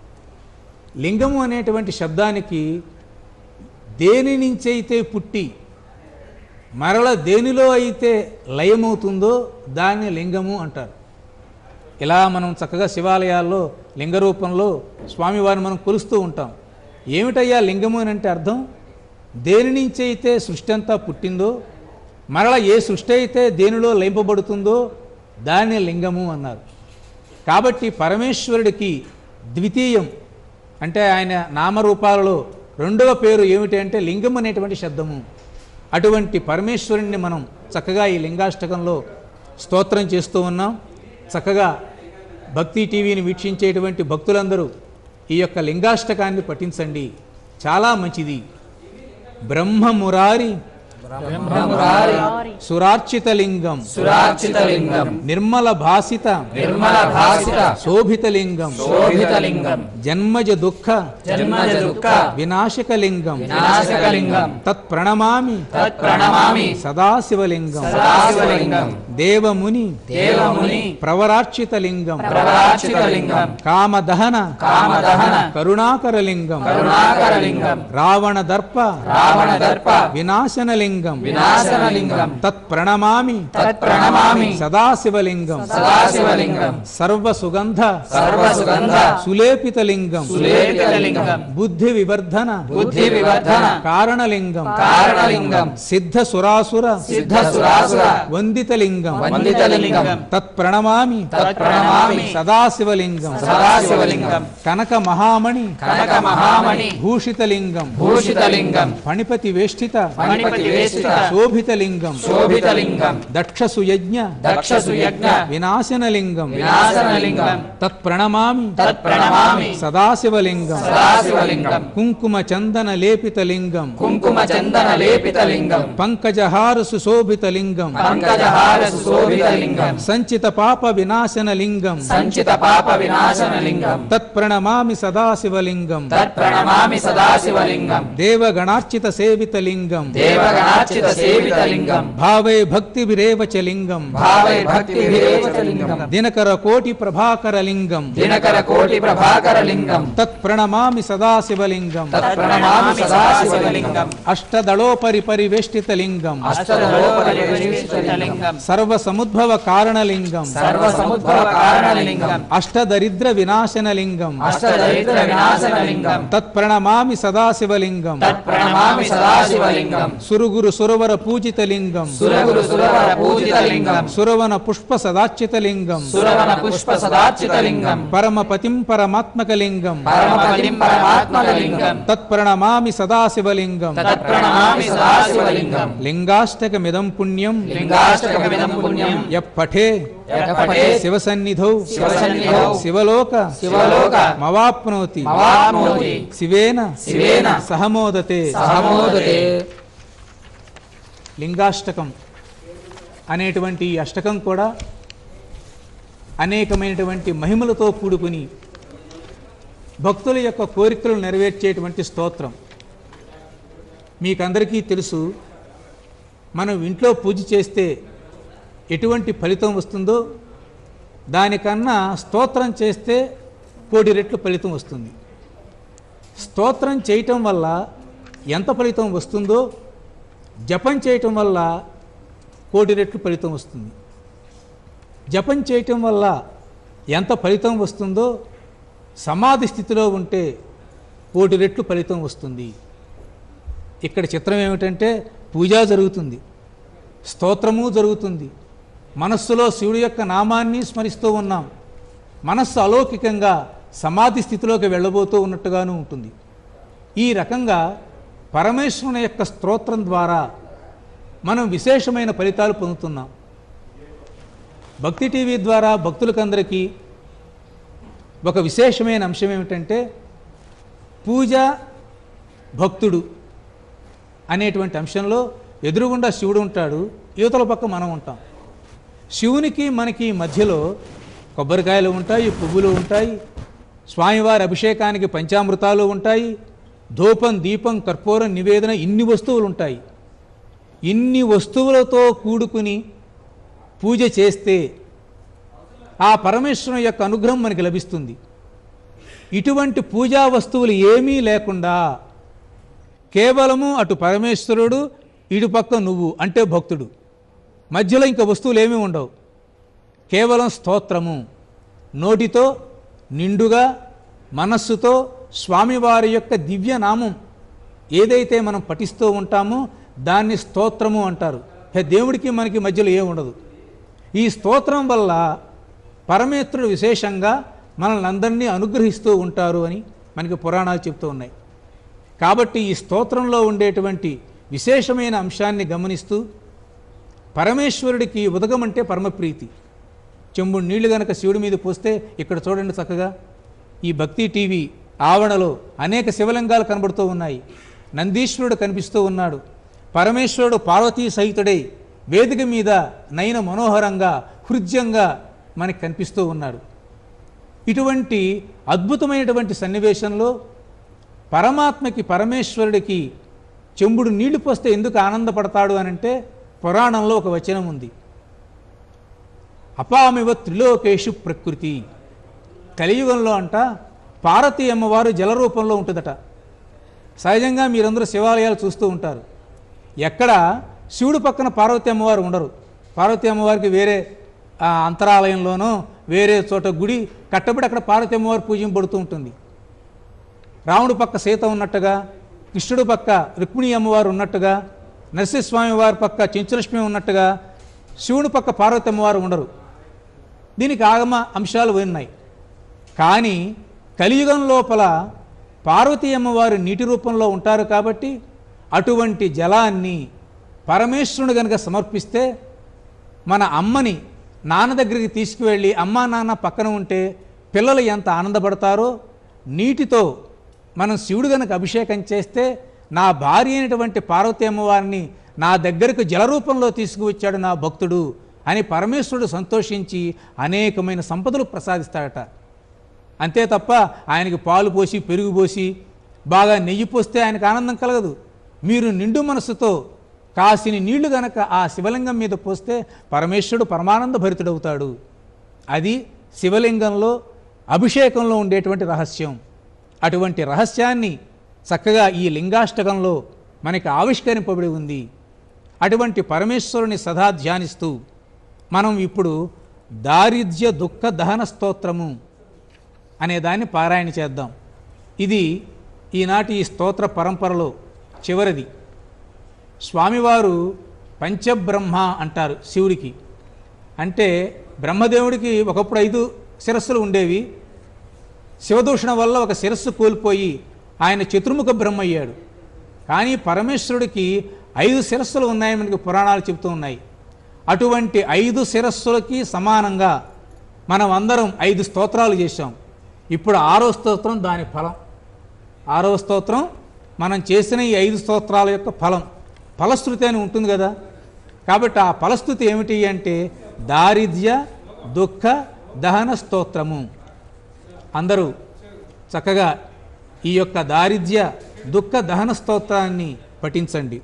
లింగము అనేటువంటి శబ్దానికి దేని నుంచి అయితే పుట్టి మరల దేనిలో అయితే లయమవుతుందో దాన్ని లింగము అంటారు ఇలా మనం చక్కగా శివాలయాల్లో లింగ రూపంలో స్వామివారిని మనం కొలుస్తూ ఉంటాం ఏమిటయ్యా లింగము అని అంటే అర్థం దేని నుంచి అయితే సృష్టి అంతా పుట్టిందో మరల ఏ సృష్టి అయితే దేనిలో లయింపబడుతుందో దాన్ని లింగము అన్నారు కాబట్టి పరమేశ్వరుడికి ద్వితీయం అంటే ఆయన నామరూపాలలో రెండవ పేరు ఏమిటి అంటే లింగం అనేటువంటి శబ్దము అటువంటి పరమేశ్వరుణ్ణి మనం చక్కగా ఈ లింగాష్టకంలో స్తోత్రం చేస్తూ ఉన్నాం చక్కగా భక్తి టీవీని వీక్షించేటువంటి భక్తులందరూ ఈ యొక్క లింగాష్టకాన్ని పఠించండి చాలా మంచిది బ్రహ్మమురారి బ్రహ్మమురారి సురార్చిత లింగం సురార్చిత లింగం నిర్మల భాసిత నిర్మల భాసిత శోభిత లింగం శోభిత లింగం జన్మజ దుఃఖ జన్మజ దుఃఖ వినాశక లింగం వినాశక లింగం తత్ ప్రణమామి తత్ ప్రణమామి సదాశివలింగం సదాశివలింగం దేవముని దేవముని ప్రవరార్చిత లింగం ప్రవరార్చిత లింగం కామదహన కామదహన కరుణాకర లింగం కరుణాకర లింగం రావణ దర్ప రావణ దర్ప వినాశన లింగం వినాశన లింగం తత్ ప్రణమామి తత్ ప్రణమామి సదాశివలింగం సదాశివలింగం సర్వ సుగంధ సర్వ సుగంధ సులేపిత లింగం సులేపిత లింగం బుద్ధి వివర్ధన బుద్ధి వివర్ధన కారణలింగం కారణలింగం సిద్ధ సురాసుర సిద్ధ సురాసుర వందిత లింగం వందితలింగం వందితలింగం తత్ప్రణమామి తత్ప్రణమామి సదాశివలింగం సదాశివలింగం కనక మహామణి కనక మహామణి భూషితలింగం భూషితలింగం ఫణిపతి వేష్టిత మణిపతి వేష్టిత శోభితలింగం శోభితలింగం దక్షసుయజ్ఞ దక్షసుయజ్ఞ వినాశనలింగం వినాశనలింగం తత్ప్రణమామి తత్ప్రణమామి సదాశివలింగం సదాశివలింగం కుంకుమ చందన లేపితలింగం కుంకుమ చందన లేపితలింగం పంకజహార సుశోభితలింగం పంకజహార సుశోభితలింగం సంచిత పాప వినాశనలింగం సంచిత పాప వినాశనలింగం తత్ప్రణమామి సదాశివలింగం తత్ప్రణమామి సదాశివలింగం దేవగణార్చిత సేవితలింగం దేవగణార్చిత సేవితలింగం భావై భక్తిభిరేవ చ లింగం భావై భక్తి విరేచలింగం దినకర కోటి ప్రభాకర లింగం దినకర కోటి ప్రభాకర లింగం తత్ప్రణమామి సదాశివలింగం తత్ప్రణమామి సదాశివలింగం అష్టదళోపరి పరివేష్టిత లింగం అష్టదళోపరివేష్టితలింగం సర్వ సముద్భవ కారణలింగం సర్వ సముద్భవ కారణలింగం అష్టదరిద్ర వినాశనలింగం అష్టదరిద్ర వినాశనలింగం తత్ప్రణమామి సదాశివలింగం తత్ప్రణమామి సదాశివలింగం సురుగురు సురవర పూజిత లింగం సురగురు సురవర పూజితలింగం సురవన పుష్ప సదాచిత లింగం సురవన పుష్ప సదాచితలింగం పరమపతిం పరమాత్మక లింగం పరమపతిం పరమాత్మకలింగం తత్ప్రణమామి సదాశివలింగం తత్ప్రణమామి సదాశివలింగం లింగాష్టకమిదం పుణ్యం లింగాష్టకమిదం పుణ్యం యప్పఠే యత్పఠే శివసన్నిధౌ శివసన్నిధౌ శివలోక శివలోక మవాప్నోతి మవాప్నోతి శివేన శివేన సహమోదతే సహమోదతే లింగాష్టకం అనేటువంటి ఈ అష్టకం కూడా అనేకమైనటువంటి మహిమలతో కూడుకుని భక్తుల యొక్క కోరికలు నెరవేర్చేటువంటి స్తోత్రం మీకందరికీ తెలుసు మనం ఇంట్లో పూజ చేస్తే ఎటువంటి ఫలితం వస్తుందో దానికన్నా స్తోత్రం చేస్తే కోటి రెట్లు ఫలితం వస్తుంది స్తోత్రం చేయటం వల్ల ఎంత ఫలితం వస్తుందో జపం చేయటం వల్ల కోటి రెట్లు ఫలితం వస్తుంది జపం చేయటం వల్ల ఎంత ఫలితం వస్తుందో సమాధి స్థితిలో ఉంటే కోటి రెట్లు ఫలితం వస్తుంది ఇక్కడ చిత్రం ఏమిటంటే పూజ జరుగుతుంది స్తోత్రము జరుగుతుంది మనస్సులో శివుడి యొక్క నామాన్ని స్మరిస్తూ ఉన్నాం మనస్సు అలౌకికంగా సమాధి స్థితిలోకి వెళ్ళబోతూ ఉన్నట్టుగాను ఉంటుంది ఈ రకంగా పరమేశ్వరుని యొక్క స్తోత్రం ద్వారా మనం విశేషమైన ఫలితాలు పొందుతున్నాం భక్తి టీవీ ద్వారా భక్తులకందరికీ ఒక విశేషమైన అంశం ఏమిటంటే పూజ భక్తుడు అనేటువంటి అంశంలో ఎదురుగుండా శివుడు ఉంటాడు యువతల పక్క మనం ఉంటాం శివునికి మనకి మధ్యలో కొబ్బరికాయలు ఉంటాయి పువ్వులు ఉంటాయి స్వామివారి అభిషేకానికి పంచామృతాలు ఉంటాయి ధూపం దీపం కర్పూరం నివేదన ఇన్ని వస్తువులు ఉంటాయి ఇన్ని వస్తువులతో కూడుకుని పూజ చేస్తే ఆ పరమేశ్వరం యొక్క అనుగ్రహం మనకి లభిస్తుంది ఇటువంటి పూజా వస్తువులు ఏమీ లేకుండా కేవలము అటు పరమేశ్వరుడు ఇటుపక్క నువ్వు అంటే భక్తుడు మధ్యలో ఇంకా వస్తువులు ఏమీ ఉండవు కేవలం స్తోత్రము నోటితో నిండుగా మనస్సుతో స్వామివారి యొక్క దివ్య నామం ఏదైతే మనం పఠిస్తూ ఉంటామో దాన్ని స్తోత్రము అంటారు హే దేవుడికి మనకి మధ్యలో ఏమి ఉండదు ఈ స్తోత్రం వల్ల పరమేశ్వరుడు విశేషంగా మనల్ని అందరినీ అనుగ్రహిస్తూ ఉంటారు అని మనకి పురాణాలు చెప్తూ ఉన్నాయి కాబట్టి ఈ స్తోత్రంలో ఉండేటువంటి విశేషమైన అంశాన్ని గమనిస్తూ పరమేశ్వరుడికి ఉదకమంటే పరమప్రీతి చెంబుడు నీళ్లు గనక శివుడి మీద పోస్తే ఇక్కడ చూడండి చక్కగా ఈ భక్తి టీవీ ఆవరణలో అనేక శివలింగాలు కనబడుతూ ఉన్నాయి నందీశ్వరుడు కనిపిస్తూ ఉన్నాడు పరమేశ్వరుడు పార్వతీ సహితుడై వేదిక మీద నయన మనోహరంగా హృద్యంగా మనకి కనిపిస్తూ ఉన్నాడు ఇటువంటి అద్భుతమైనటువంటి సన్నివేశంలో పరమాత్మకి పరమేశ్వరుడికి చెంబుడు నీళ్లు పోస్తే ఎందుకు ఆనందపడతాడు అనంటే పురాణంలో ఒక వచనం ఉంది అపామివ త్రిలోకేషు ప్రకృతి కలియుగంలో అంట పార్వతీ అమ్మవారు జల రూపంలో ఉంటుందట సహజంగా మీరందరూ శివాలయాలు చూస్తూ ఉంటారు ఎక్కడ శివుడు పక్కన పార్వతీ అమ్మవారు ఉండరు పార్వతీ అమ్మవారికి వేరే ఆ, అంతరాలయంలోనో వేరే చోట గుడి కట్టబడి అక్కడ పార్వతీ అమ్మవారు పూజింపబడుతూ ఉంటుంది రాముడు పక్క సీత ఉన్నట్టుగా కృష్ణుడు పక్క రుక్మిణి అమ్మవారు ఉన్నట్టుగా నరసింహస్వామి వారి పక్క చెంచులక్ష్మి ఉన్నట్టుగా శివుని పక్క పార్వతమ్మ వారు ఉండరు దీనికి ఆగమ అంశాలు ఉన్నాయి కానీ కలియుగం లోపల పార్వతీ అమ్మవారు నీటి రూపంలో ఉంటారు కాబట్టి అటువంటి జలాన్ని పరమేశ్వరుడు గనుక సమర్పిస్తే మన అమ్మని నాన్న దగ్గరికి తీసుకువెళ్ళి అమ్మా నాన్న పక్కన ఉంటే పిల్లలు ఎంత ఆనందపడతారో నీటితో మనం శివుడు గనుక అభిషేకం చేస్తే నా భార్య అయినటువంటి పార్వతీ అమ్మవారిని నా దగ్గరకు జలరూపంలో తీసుకువచ్చాడు నా భక్తుడు అని పరమేశ్వరుడు సంతోషించి అనేకమైన సంపదలు ప్రసాదిస్తాడట అంతే తప్ప ఆయనకి పాలు పోసి పెరుగు పోసి బాగా నెయ్యి పోస్తే ఆయనకు ఆనందం కలగదు మీరు నిండు మనసుతో కాసిని నీళ్లు గనక ఆ శివలింగం మీద పోస్తే పరమేశ్వరుడు పరమానంద భరితుడవుతాడు అది శివలింగంలో అభిషేకంలో ఉండేటువంటి రహస్యం అటువంటి రహస్యాన్ని చక్కగా ఈ లింగాష్టకంలో మనకి ఆవిష్కరింపబడి ఉంది అటువంటి పరమేశ్వరుని సదా ధ్యానిస్తూ మనం ఇప్పుడు దారిద్ర్య దుఃఖ దహన స్తోత్రము అనే దాన్ని పారాయణ చేద్దాం ఇది ఈనాటి ఈ స్తోత్ర పరంపరలో చివరిది స్వామివారు పంచబ్రహ్మ అంటారు శివుడికి అంటే బ్రహ్మదేవుడికి ఒకప్పుడు ఐదు శిరస్సులు ఉండేవి శివదూషణ వల్ల ఒక శిరస్సు కోల్పోయి ఆయన చతుర్ముఖ బ్రహ్మ అయ్యాడు కానీ పరమేశ్వరుడికి ఐదు శిరస్సులు ఉన్నాయని మనకి పురాణాలు చెబుతూ ఉన్నాయి అటువంటి ఐదు శిరస్సులకి సమానంగా మనం అందరం ఐదు స్తోత్రాలు చేశాం ఇప్పుడు ఆరో స్తోత్రం దాని ఫలం ఆరవ స్తోత్రం మనం చేసిన ఈ ఐదు స్తోత్రాల యొక్క ఫలం ఫలశ్రుతి అని ఉంటుంది కదా కాబట్టి ఆ ఫలశ్రుతి ఏమిటి అంటే దారిద్ర్య దుఃఖ దహన స్తోత్రము అందరూ చక్కగా ఈ యొక్క దారిద్ర్య దుఃఖ దహన స్తోత్రాన్ని పఠించండి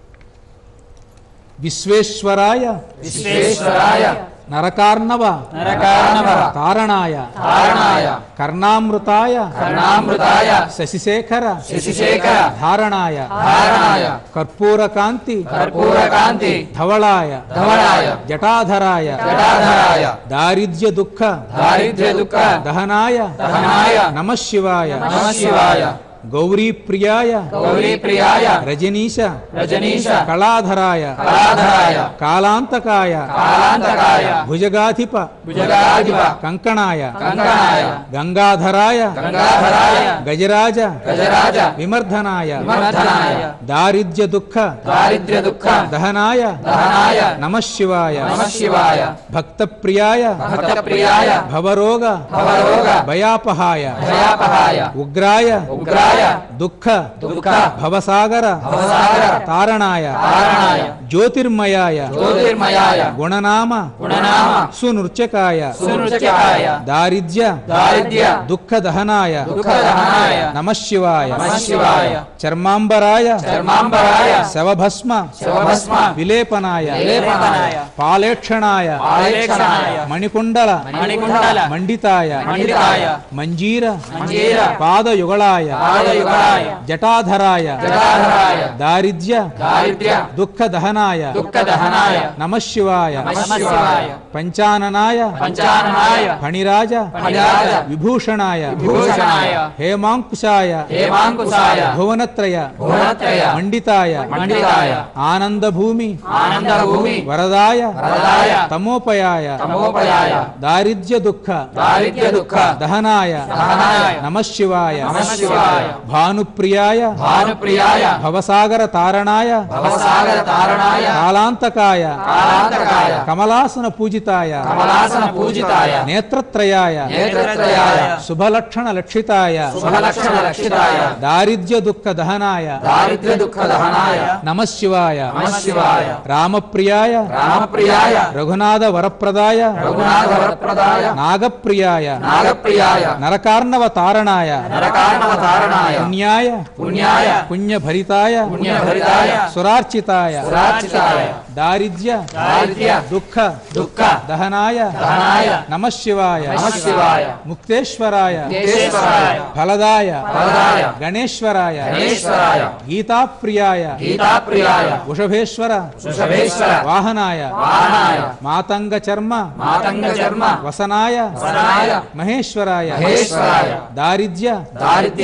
విశ్వేశ్వరాయ విశ్వేశ్వరాయ నరకార్ణవ నరకార్ణవ తారణాయ తారణాయ కర్ణామృతాయ కర్ణామృతాయ శశిశేఖర శశిశేఖర ధారణాయ ధారణాయ కర్పూరకాంతి కర్పూరకాంతి ధవళాయ ధవళాయ జటాధరాయ జటాధరాయ దారిద్ర్య దుఃఖ దారిద్ర్య దుఃఖ దహనాయ దహనాయ నమ శివాయ నమ శివాయ గౌరీ ప్రియాయ గౌరీ ప్రియాయ రజనీశ రజనీశ కళాధరాయ కళాధరాయ కాలాంతకాయ కాలాంతకాయ భుజగాధిప భుజగాధిప కంకణాయ కంకణాయ గంగాధరాయ గంగాధరాయ గజరాజ గజరాజ విమర్ధనాయ విమర్ధనాయ దారిద్ర్య దుఃఖ దారిద్ర్య దుఃఖ దహనాయ దహనాయ నమ శివాయ నమ శివాయ భక్తప్రియాయ భక్త ప్రియాయ భవరోగ భవరోగ భయాపహాయ భయాపహాయ ఉగ్రాయ ఉగ్రాయ దుఃఖ దుఃఖ భవసాగర భవసాగర తారణాయ తారణాయ జ్యోతిర్మయాయ జ్యోతిర్మయాయ గుణనామ గుణనామ సునృత్యకాయ సునృత్యకాయ దారిద్ర్య దారిద్ర్య దుఃఖ దహనాయ దుఃఖ దహనాయ నమ శివాయ నమ శివాయ చర్మాంబరాయ చర్మాంబరాయ శవభస్మ శివభస్మ విలేపనాయ విలేపనాయ పాలేక్షణాయ పాలేక్షణాయ మణికుండల మణికుండల మండితాయ మండితాయ మంజీర మంజీర పాదయుగళాయ పాదయుగళాయ జటాధరాయ జటాధరాయ దారిద్ర్య దారిద్ర్య దుఃఖ దహనాయ దుఃఖ దహనాయ నమ శివాయ నమ శివాయ పంచాననాయ పంచాననాయ ఫణిరాజ ఫణిరాజ విభూషణాయ విభూషణాయ హేమాంకుశాయ హేమాంకుశాయ భువనత్రయ భువనత్రయ మండితాయ మండితాయ ఆనందభూమి ఆనందభూమి వరదాయ వరదాయ తమోపయాయ తమోపయాయ దారిద్ర్య దుఃఖ దారిద్ర్య దుఃఖ దహనాయ దహనాయ నమ శివాయ నమ శివాయ భానుప్రియాయ భానుప్రియాయ భవసాగర తారణాయ భవసాగర తారణాయ కాలాంతకాయ కాలాంతకాయ కమలాసన పూజితాయ కమలాసన పూజితాయ నేత్రత్రయాయ నేత్రత్రయాయ శుభలక్షణ లక్షితాయ శుభలక్షణ రక్షితాయ దారిద్ర్య దుఃఖ దహనాయ దారిద్ర్య దుఃఖ దహనాయ నమ శివాయ నమ శివాయ రామప్రియాయ రామప్రియాయ రఘునాథ వరప్రదాయ రఘునాథ వరప్రదాయ నాగప్రియాయ నాగప్రియాయ నరకార్ణవ తారణాయ నరకార్ణవ తారణాయ పుణ్యాయ పుణ్యాయ పుణ్యభరితాయ పుణ్యభరితాయ సురార్చితాయ సురార్చితాయ దారిద్ర్య దారిద్ర్య దుఃఖ దుఃఖ దహనాయ దహనాయ నమ శివాయ నమ శివాయ ముక్తేశ్వరాయ కేశవరాయ ఫలదాయ ఫలదాయ గణేశ్వరాయ గణేశ్వరాయ గీతాప్రియాయ గీతాప్రియాయ వృషభేశ్వర వృషభేశ్వర వాహనాయ వాహనాయ మాతంగ చర్మ మాతంగ చర్మ వసనాయ వసనాయ మహేశ్వరాయ మహేశ్వరాయ దారిద్ర్య దారిద్ర్య దుఃఖ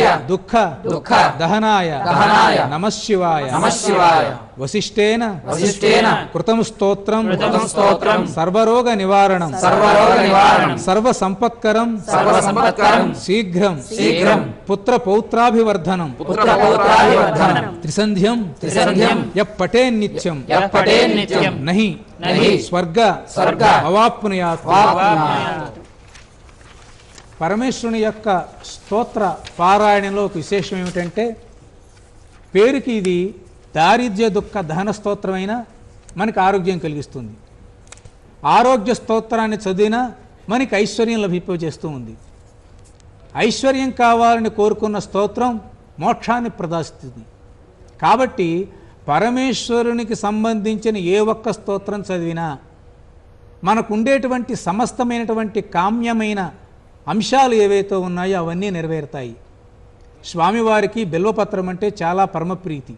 దుఃఖ దుఃఖ దహనాయ దహనాయ నమశివాయ నమశివాయ వశిష్ఠేన వశిష్ఠేన కృతం స్తోత్రం కృతం స్తోత్రం సర్వరోగ నివారణం సర్వరోగ నివారణం సర్వ సంపత్కరం సర్వసంపత్కరం శీఘ్రం శీఘ్రం పుత్ర పౌత్రాభివర్ధనం పుత్రపౌత్రాభివర్ధనం త్రిసంధ్యం త్రిసంధ్యం యః పఠేన్ నిత్యం యః పఠేన్ నిత్యం నహి నహి స్వర్గ స్వర్గ అవాప్నుయాత్ వాప్నుయాత్. పరమేశ్వరుని యొక్క స్తోత్ర పారాయణంలో ఒక విశేషం ఏమిటంటే పేరుకి ఇది దారిద్ర్య దుఃఖ దహన స్తోత్రమైన మనకి ఆరోగ్యం కలిగిస్తుంది ఆరోగ్య స్తోత్రాన్ని చదివినా మనకి ఐశ్వర్యం లభింపజేస్తూ ఉంది ఐశ్వర్యం కావాలని కోరుకున్న స్తోత్రం మోక్షాన్ని ప్రదాస్తుంది కాబట్టి పరమేశ్వరునికి సంబంధించిన ఏ ఒక్క స్తోత్రం చదివినా మనకు ఉండేటువంటి సమస్తమైనటువంటి కామ్యమైన అంశాలు ఏవైతే ఉన్నాయో అవన్నీ నెరవేరుతాయి స్వామివారికి బిల్వపత్రం అంటే చాలా పరమప్రీతి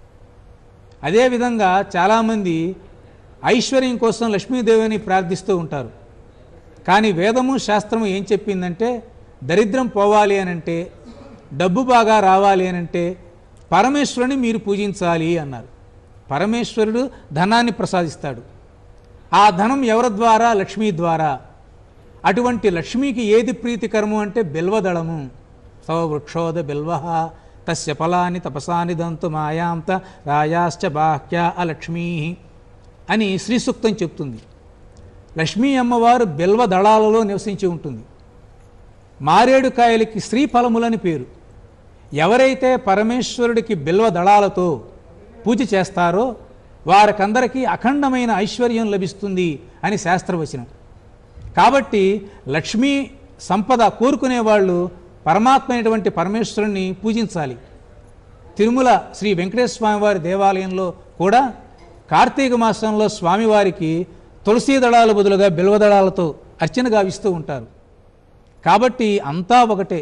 అదేవిధంగా చాలామంది ఐశ్వర్యం కోసం లక్ష్మీదేవిని ప్రార్థిస్తూ ఉంటారు కానీ వేదము శాస్త్రము ఏం చెప్పిందంటే దరిద్రం పోవాలి అనంటే డబ్బు బాగా రావాలి అనంటే పరమేశ్వరుని మీరు పూజించాలి అన్నారు పరమేశ్వరుడు ధనాన్ని ప్రసాదిస్తాడు ఆ ధనం ఎవరి ద్వారా లక్ష్మీ ద్వారా అటువంటి లక్ష్మికి ఏది ప్రీతికరము అంటే బిల్వదళము సవ వృక్షోద బిల్వ తస్య ఫలాని తపసాని దంతు మాయాంత రాయాశ్చ బాహ్య అలక్ష్మీ అని శ్రీ సూక్తం చెప్తుంది లక్ష్మీ అమ్మవారు బిల్వ దళాలలో నివసించి ఉంటుంది మారేడు కాయలకి శ్రీఫలములని పేరు ఎవరైతే పరమేశ్వరుడికి బిల్వ దళాలతో పూజ చేస్తారో వారికందరికీ అఖండమైన ఐశ్వర్యం లభిస్తుంది అని శాస్త్రవచనం కాబట్టి లక్ష్మీ సంపద కోరుకునే వాళ్ళు పరమాత్మ అయినటువంటి పరమేశ్వరుణ్ణి పూజించాలి తిరుమల శ్రీ వెంకటేశ్వర స్వామి వారి దేవాలయంలో కూడా కార్తీక మాసంలో స్వామివారికి తులసీ దళాల బదులుగా బిల్వదళాలతో అర్చన గావిస్తూ ఉంటారు కాబట్టి అంతా ఒకటే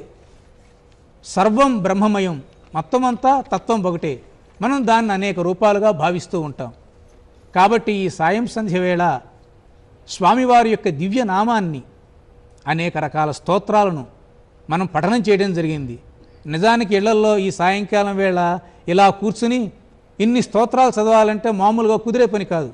సర్వం బ్రహ్మమయం మొత్తం అంతా తత్వం ఒకటే మనం దాన్ని అనేక రూపాలుగా భావిస్తూ ఉంటాం కాబట్టి ఈ సాయం సంధ్య వేళ స్వామివారి యొక్క దివ్య నామాన్ని అనేక రకాల స్తోత్రాలను మనం పఠనం చేయడం జరిగింది నిజానికి ఇళ్లల్లో ఈ సాయంకాలం వేళ ఇలా కూర్చుని ఇన్ని స్తోత్రాలు చదవాలంటే మామూలుగా కుదిరే పని కాదు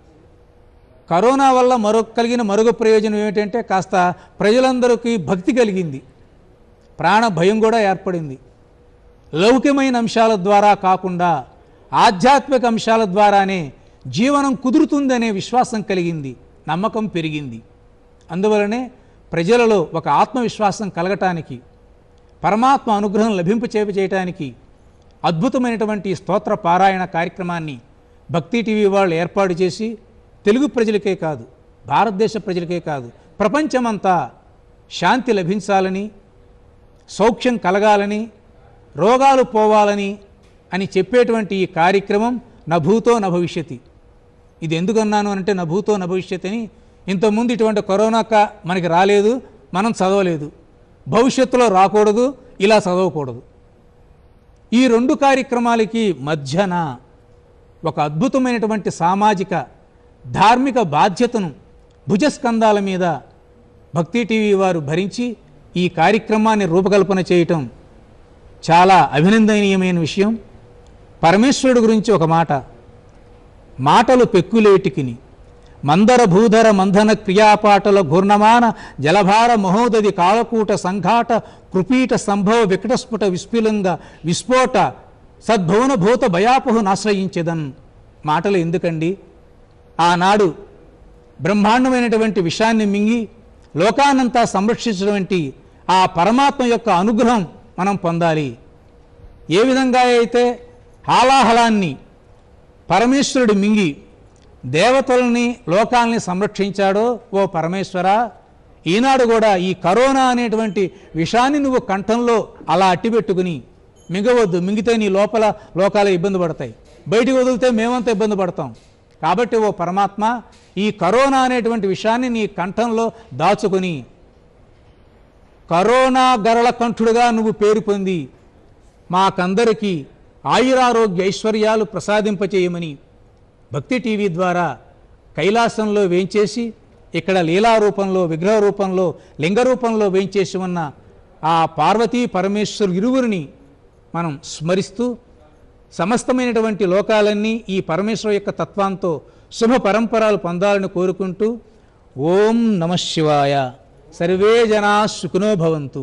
కరోనా వల్ల మరొక కలిగిన మరొక ప్రయోజనం ఏమిటంటే కాస్త ప్రజలందరికీ భక్తి కలిగింది ప్రాణ భయం కూడా ఏర్పడింది లౌకికమైన అంశాల ద్వారా కాకుండా ఆధ్యాత్మిక అంశాల ద్వారానే జీవనం కుదురుతుందనే విశ్వాసం కలిగింది నమ్మకం పెరిగింది అందువలనే ప్రజలలో ఒక ఆత్మవిశ్వాసం కలగటానికి పరమాత్మ అనుగ్రహం లభింపచేప చేయటానికి అద్భుతమైనటువంటి ఈ స్తోత్ర పారాయణ కార్యక్రమాన్ని భక్తి టీవీ వాళ్ళు ఏర్పాటు చేసి తెలుగు ప్రజలకే కాదు భారతదేశ ప్రజలకే కాదు ప్రపంచమంతా శాంతి లభించాలని సౌఖ్యం కలగాలని రోగాలు పోవాలని అని చెప్పేటువంటి ఈ కార్యక్రమం నభూతో నభవిష్యతి ఇది ఎందుకన్నాను అంటే నభూతో నభవిష్యత్ అని ఇంతకుముందు ఇటువంటి కరోనా కా- మనకి రాలేదు మనం చదవలేదు భవిష్యత్తులో రాకూడదు ఇలా చదవకూడదు ఈ రెండు కార్యక్రమాలకి మధ్యన ఒక అద్భుతమైనటువంటి సామాజిక ధార్మిక బాధ్యతను భుజస్కంధాల మీద భక్తి టీవీ వారు భరించి ఈ కార్యక్రమాన్ని రూపకల్పన చేయటం చాలా అభినందనీయమైన విషయం పరమేశ్వరుడు గురించి ఒక మాట మాటలు పెక్కులేటికిని మందర భూధర మంధన క్రియాపాటల ఘూర్ణమాన జలభార మహోదది కాలకూట సంఘాట కృపీట సంభవ వికటస్ఫుట విస్ఫులంగ విస్ఫోట సద్భువన భూత భయాపహు నాశ్రయించేదన్ మాటలు ఎందుకండి ఆనాడు బ్రహ్మాండమైనటువంటి విషయాన్ని మింగి లోకానంతా సంరక్షించినటువంటి ఆ పరమాత్మ యొక్క అనుగ్రహం మనం పొందాలి ఏ విధంగా అయితే హాలాహలాన్ని పరమేశ్వరుడు మింగి దేవతల్ని లోకాల్ని సంరక్షించాడో ఓ పరమేశ్వర ఈనాడు కూడా ఈ కరోనా అనేటువంటి విషాన్ని నువ్వు కంఠంలో అలా అట్టిపెట్టుకుని మిగవద్దు మింగితే నీ లోపల లోకాలు ఇబ్బంది పడతాయి బయటికి వదిలితే మేమంతా ఇబ్బంది పడతాం కాబట్టి ఓ పరమాత్మ ఈ కరోనా అనేటువంటి విషయాన్ని నీ కంఠంలో దాచుకుని కరోనా గరళ కంఠుడుగా నువ్వు పేరు పొంది మాకందరికీ ఆయురారోగ్య ఐశ్వర్యాలు ప్రసాదింపచేయమని భక్తి టీవీ ద్వారా కైలాసంలో వేంచేసి ఇక్కడ లీలా రూపంలో విగ్రహ రూపంలో లింగ రూపంలో వేంచేసి ఉన్న ఆ పార్వతీ పరమేశ్వరు ఇరువురిని మనం స్మరిస్తూ సమస్తమైనటువంటి లోకాలన్నీ ఈ పరమేశ్వర యొక్క తత్వంతో శుభ పరంపరాలు పొందాలని కోరుకుంటూ ఓం నమ శివాయ సర్వే జనా సుఖినో భవంతు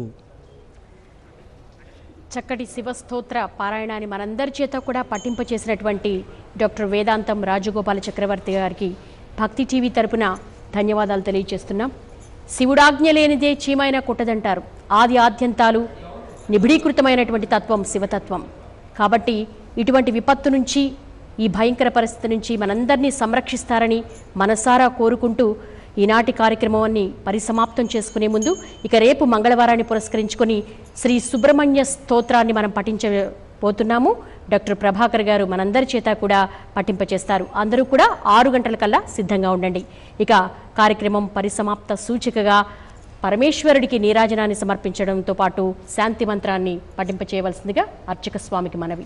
చక్కటి శివస్తోత్ర పారాయణాన్ని మనందరి చేత కూడా పఠింపచేసినటువంటి డాక్టర్ వేదాంతం రాజగోపాల చక్రవర్తి గారికి భక్తి టీవీ తరపున ధన్యవాదాలు తెలియజేస్తున్నాం శివుడాజ్ఞ లేనిదే చీమైన కుట్టదంటారు ఆది ఆద్యంతాలు నిబిడీకృతమైనటువంటి తత్వం శివతత్వం కాబట్టి ఇటువంటి విపత్తు నుంచి ఈ భయంకర పరిస్థితి నుంచి మనందరినీ సంరక్షిస్తారని మనసారా కోరుకుంటూ ఈనాటి కార్యక్రమాన్ని పరిసమాప్తం చేసుకునే ముందు ఇక రేపు మంగళవారాన్ని పురస్కరించుకొని శ్రీ సుబ్రహ్మణ్య స్తోత్రాన్ని మనం పఠించబోతున్నాము డాక్టర్ ప్రభాకర్ గారు మనందరి చేత కూడా పఠింపచేస్తారు అందరూ కూడా ఆరు గంటల కల్లా సిద్ధంగా ఉండండి ఇక కార్యక్రమం పరిసమాప్త సూచికగా పరమేశ్వరుడికి నీరాజనాన్ని సమర్పించడంతో పాటు శాంతి మంత్రాన్ని పఠింపచేయవలసిందిగా అర్చక స్వామికి మనవి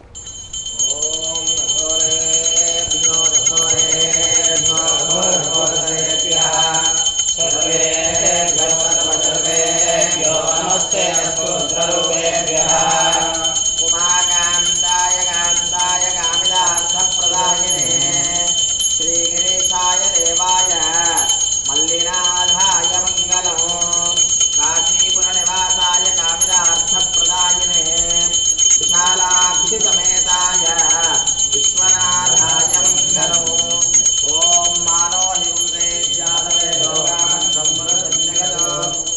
ఉమాకాంతాయ కాంతాయ కామిదార్థప్రదాయినే శ్రీగిరీశాయ దేవాయ మల్లినాథాయ మంగళం కాశీపుర నివాసాయ కామిదార్థప్రదాయినే విశాలాక్షి సమేతాయ విశ్వనాథాయ మంగళం ఓం మానో హింసే జాతవే లోకామంతం జగదో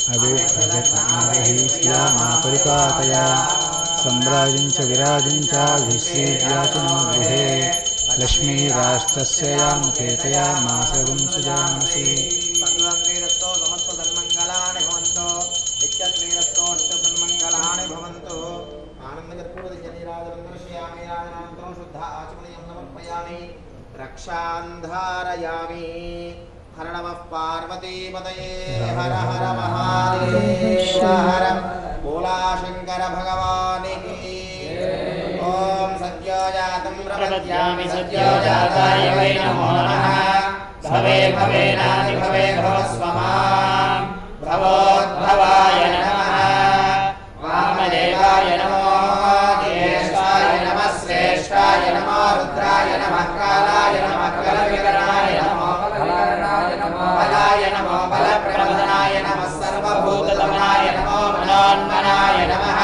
పరిపాతయ సమ్రాజించ విరాజించ విశ్రీవ్యాచనో గృహే లక్ష్మీరాష్ట్రస్య ముఖేతయా మాసగం సుజామసి శ్రీరస్తో సమస్త సన్మంగళాని భవంతు నిత్యశ్రీరస్తో నిత్య సన్మంగళాని భవంతు ఆనందకర్పూరదిశనీరాజనందర్శయామి రాజనాంతరం శుద్ధ ఆచమనీయం సమర్పయామి రక్షాంధారయామి హర నమః పార్వతీపతయే హర హర మహాదేవ హర భోలాశంకర భగవానికి ఓం సద్యోజాతం ప్రపద్యామి సద్యోజాతాయ వై నమో నమః భవే భవేనాది భవే భవస్వమాం భవోద్భవాయ నమః వామదేవాయ నమో జ్యేష్ఠాయ నమః శ్రేష్ఠాయ నమో రుద్రాయ నమః కాలాయ నమః కలవికరణాయ నమో బలకరణాయ నమో బలాయ నమో బలప్రమదనాయ నమః సర్వభూతతమనాయ నమో మనోన్మనాయ నమః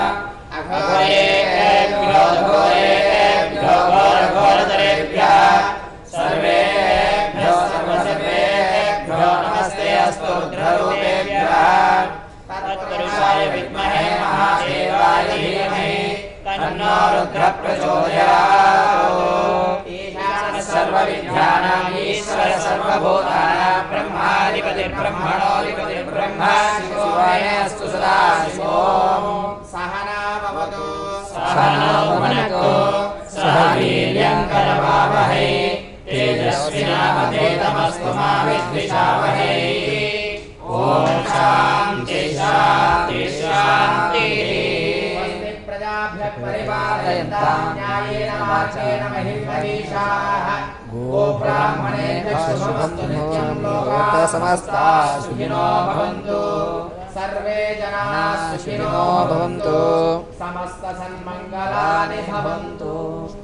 అఘోరేభ్యో ఘోరేభ్యో ఘోరఘోరతరేభ్యः सर्वेभ्यो सर्वसर्वेभ्यो नमस्ते अस्तु रुद्ररूपेभ्यः तत्पुरुषाय विद्महे महादेवाय धीमहि तन्नो रुद्रः प्रचोदयात् ईशानः सर्वविद्यानाम् ईश्वर सर्वभूतानां ब्रह्माधिपतिर्ब्रह्मणोऽधिपतिर्ब्रह्म शिवोऽस्तु सदा शिवोम् सहना भवतु सहनौ भुनक्तु सह वीर्यं करवावहै तेजस्विनामधेतमस्तु मा विद्विषावहै ॐ शान्ति शान्ति शान्तिः प्रजाभ्यः परिपालयन्तां न्यायेन मार्गेण महिमनीषाः गोब्राह्मणेभ्यः शुभमस्तु नित्यं लोकाः समस्ताः सुखिनो भवन्तु सर्वे जनाः सुखिनो भवन्तु समस्तसन्मङ्गलानि भवन्तु